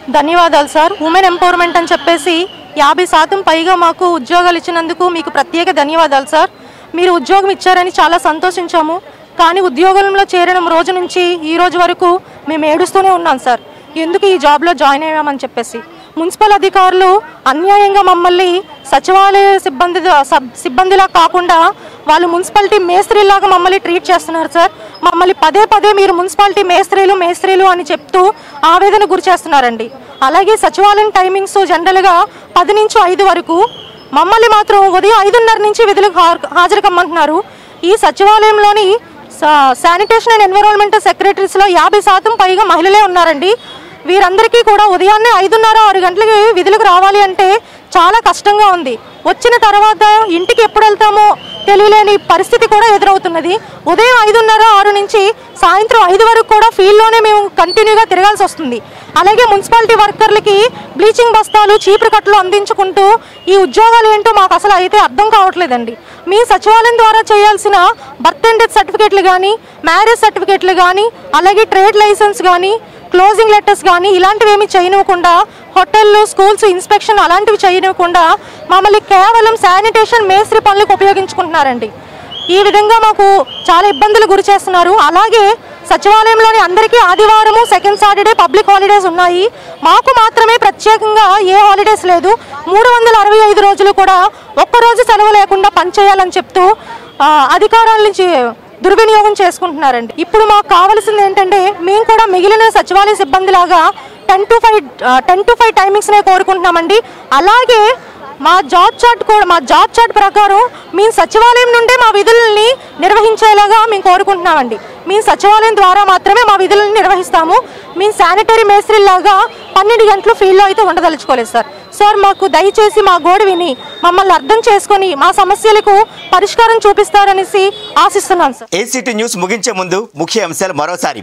ధన్యవాదాలు సార్ ఉమెన్ ఎంపవర్మెంట్ అని చెప్పేసి యాభై శాతం పైగా మాకు ఉద్యోగాలు ఇచ్చినందుకు మీకు ప్రత్యేక ధన్యవాదాలు సార్ మీరు ఉద్యోగం ఇచ్చారని చాలా సంతోషించాము కానీ ఉద్యోగంలో చేరిన రోజు నుంచి ఈ రోజు వరకు మేము ఏడుస్తూనే ఉన్నాం సార్ ఎందుకు ఈ జాబ్లో జాయిన్ అయ్యామని చెప్పేసి మున్సిపల్ అధికారులు అన్యాయంగా మమ్మల్ని సచివాలయ సిబ్బంది సబ్- సిబ్బందిలా కాకుండా వాళ్ళు మున్సిపాలిటీ మేస్త్రీలాగా మమ్మల్ని ట్రీట్ చేస్తున్నారు సార్ మమ్మల్ని పదే పదే మీరు మున్సిపాలిటీ మేస్త్రీలు మేస్త్రీలు అని చెప్తూ ఆవేదన గురి చేస్తున్నారండి అలాగే సచివాలయం టైమింగ్స్ జనరల్గా పది నుంచి ఐదు వరకు మమ్మల్ని మాత్రం ఉదయం ఐదున్నర నుంచి విధులకు హా- హాజరు కమ్మంటున్నారు ఈ సచివాలయంలోని సా- శానిటేషన్ అండ్ ఎన్విరాన్మెంటల్ సెక్రటరీస్లో యాభై శాతం పైగా మహిళలే ఉన్నారండి వీరందరికీ కూడా ఉదయాన్నే ఐదున్నర ఆరు గంటలకి విధులకు రావాలి అంటే చాలా కష్టంగా ఉంది వచ్చిన తర్వాత ఇంటికి ఎప్పుడు వెళ్తామో తెలియలేని పరిస్థితి కూడా ఎదురవుతున్నది ఉదయం ఐదున్నర ఆరు నుంచి సాయంత్రం ఐదు వరకు కూడా ఫీల్డ్లోనే మేము కంటిన్యూగా తిరగాల్సి వస్తుంది అలాగే మున్సిపాలిటీ వర్కర్లకి బ్లీచింగ్ బస్తాలు చీపురు కట్టలు అందించుకుంటూ ఈ ఉద్యోగాలు ఏంటో మాకు అసలు అయితే అర్థం కావట్లేదండి మీ సచివాలయం ద్వారా చేయాల్సిన బర్త్ అండ్ డెత్ సర్టిఫికేట్లు కానీ మ్యారేజ్ సర్టిఫికేట్లు కానీ అలాగే ట్రేడ్ లైసెన్స్ కానీ క్లోజింగ్ లెటర్స్ కానీ ఇలాంటివి ఏమి చేయనివ్వకుండా హోటళ్ళు స్కూల్స్ ఇన్స్పెక్షన్ అలాంటివి చేయనివ్వకుండా మమ్మల్ని కేవలం శానిటేషన్ మేస్త్రి పనులకు ఉపయోగించుకుంటున్నారండి ఈ విధంగా మాకు చాలా ఇబ్బందులు గురి చేస్తున్నారు అలాగే సచివాలయంలోని అందరికీ ఆదివారము సెకండ్ సాటర్డే పబ్లిక్ హాలిడేస్ ఉన్నాయి మాకు మాత్రమే ప్రత్యేకంగా ఏ హాలిడేస్ లేదు మూడు వందల అరవై ఐదు రోజులు కూడా ఒక్కరోజు సెలవు లేకుండా పనిచేయాలని చెప్తూ ఆ, అధికారాల నుంచి దుర్వినియోగం చేసుకుంటున్నారండి ఇప్పుడు మాకు కావాల్సింది ఏంటంటే మేము కూడా మిగిలిన సచివాలయ సిబ్బంది లాగా ten to five ten to five టైమింగ్స్నే కోరుకుంటున్నామండి అలాగే మా జాబ్ చార్ట్ కూడా మా జాబ్ చార్ట్ ప్రకారం మేము సచివాలయం నుండే మా విధులని నిర్వహించేలాగా మేము కోరుకుంటున్నామండి మేము సచివాలయం ద్వారా మాత్రమే మా విధులను నిర్వహిస్తాము మేము శానిటరీ మేస్త్రిలాగా పన్నెండు గంటలు ఫీల్డ్లో అయితే ఉండదలుచుకోలేదు సార్ సార్ మాకు దయచేసి మా గోడ విని మమ్మల్ని అర్థం చేసుకొని మా సమస్యలకు పరిష్కారం చూపిస్తారనేసి ఆశిస్తున్నాను సార్ ఏసీటీ న్యూస్ ముగించే ముందు ముఖ్య అంశాలు మరోసారి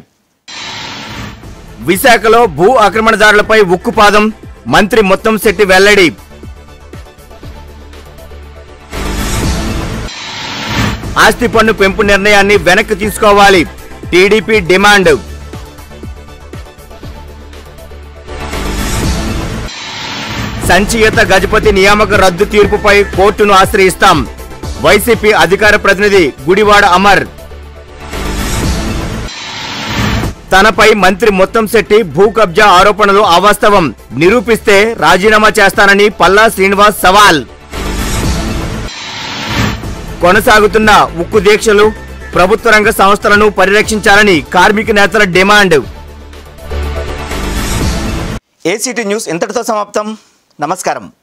విశాఖలో భూ ఆక్రమణదారులపై ఉక్కుపాదం మంత్రి మొత్తం శెట్టి వెల్లడి ఆస్తి పన్ను పెంపు నిర్ణయాన్ని వెనక్కి తీసుకోవాలి టీడీపీ డిమాండ్ సంచియత గజపతి నియామక రద్దు తీర్పుపై కోర్టును ఆశ్రయిస్తాం వైసీపీ అధికార ప్రతినిధి గుడివాడ అమర్ తనపై మంత్రి మొత్తం శెట్టి భూ కబ్జా ఆరోపణలు అవాస్తవం నిరూపిస్తే రాజీనామా చేస్తానని పల్లా శ్రీనివాస్ సవాల్ కొనసాగుతున్న ఉక్కు దీక్షలు ప్రభుత్వ రంగ సంస్థలను పరిరక్షించాలని కార్మిక నేతల డిమాండ్ ఏసీటీ న్యూస్ ఇంతటితో సమాప్తం నమస్కారం